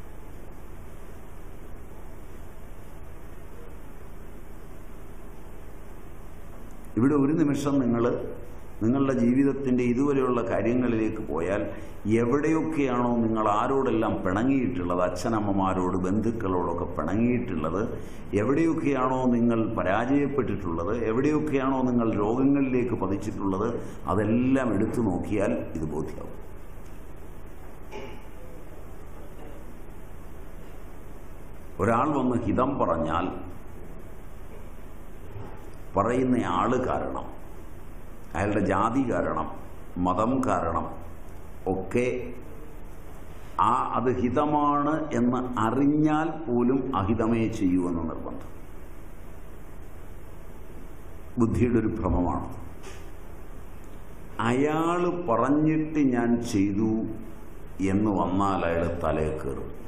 ഇവിടെ ഒരു നിമിഷം നിങ്ങൾ നിങ്ങളുടെ ജീവിതത്തിൻ്റെ ഇതുവരെയുള്ള കാര്യങ്ങളിലേക്ക് പോയാൽ എവിടെയൊക്കെയാണോ നിങ്ങൾ ആരോടെല്ലാം പിണങ്ങിയിട്ടുള്ളത് അച്ഛനമ്മമാരോട് ബന്ധുക്കളോടൊക്കെ പിണങ്ങിയിട്ടുള്ളത് എവിടെയൊക്കെയാണോ നിങ്ങൾ പരാജയപ്പെട്ടിട്ടുള്ളത് എവിടെയൊക്കെയാണോ നിങ്ങൾ രോഗങ്ങളിലേക്ക് പതിച്ചിട്ടുള്ളത് അതെല്ലാം എടുത്തു നോക്കിയാൽ ഇത് ബോധ്യമാവും ഒരാൾ വന്ന് ഹിതം പറഞ്ഞാൽ പറയുന്ന ആള് കാരണം അയാളുടെ ജാതി കാരണം മതം കാരണം ഒക്കെ ആ അത് ഹിതമാണ് എന്ന് അറിഞ്ഞാൽ പോലും അഹിതമേ ചെയ്യൂ എന്ന് നിർബന്ധം ബുദ്ധിയുടെ ഒരു ഭ്രമമാണ് അയാൾ പറഞ്ഞിട്ട് ഞാൻ ചെയ്തു എന്ന് വന്നാൽ അയാൾ തലയെ കയറും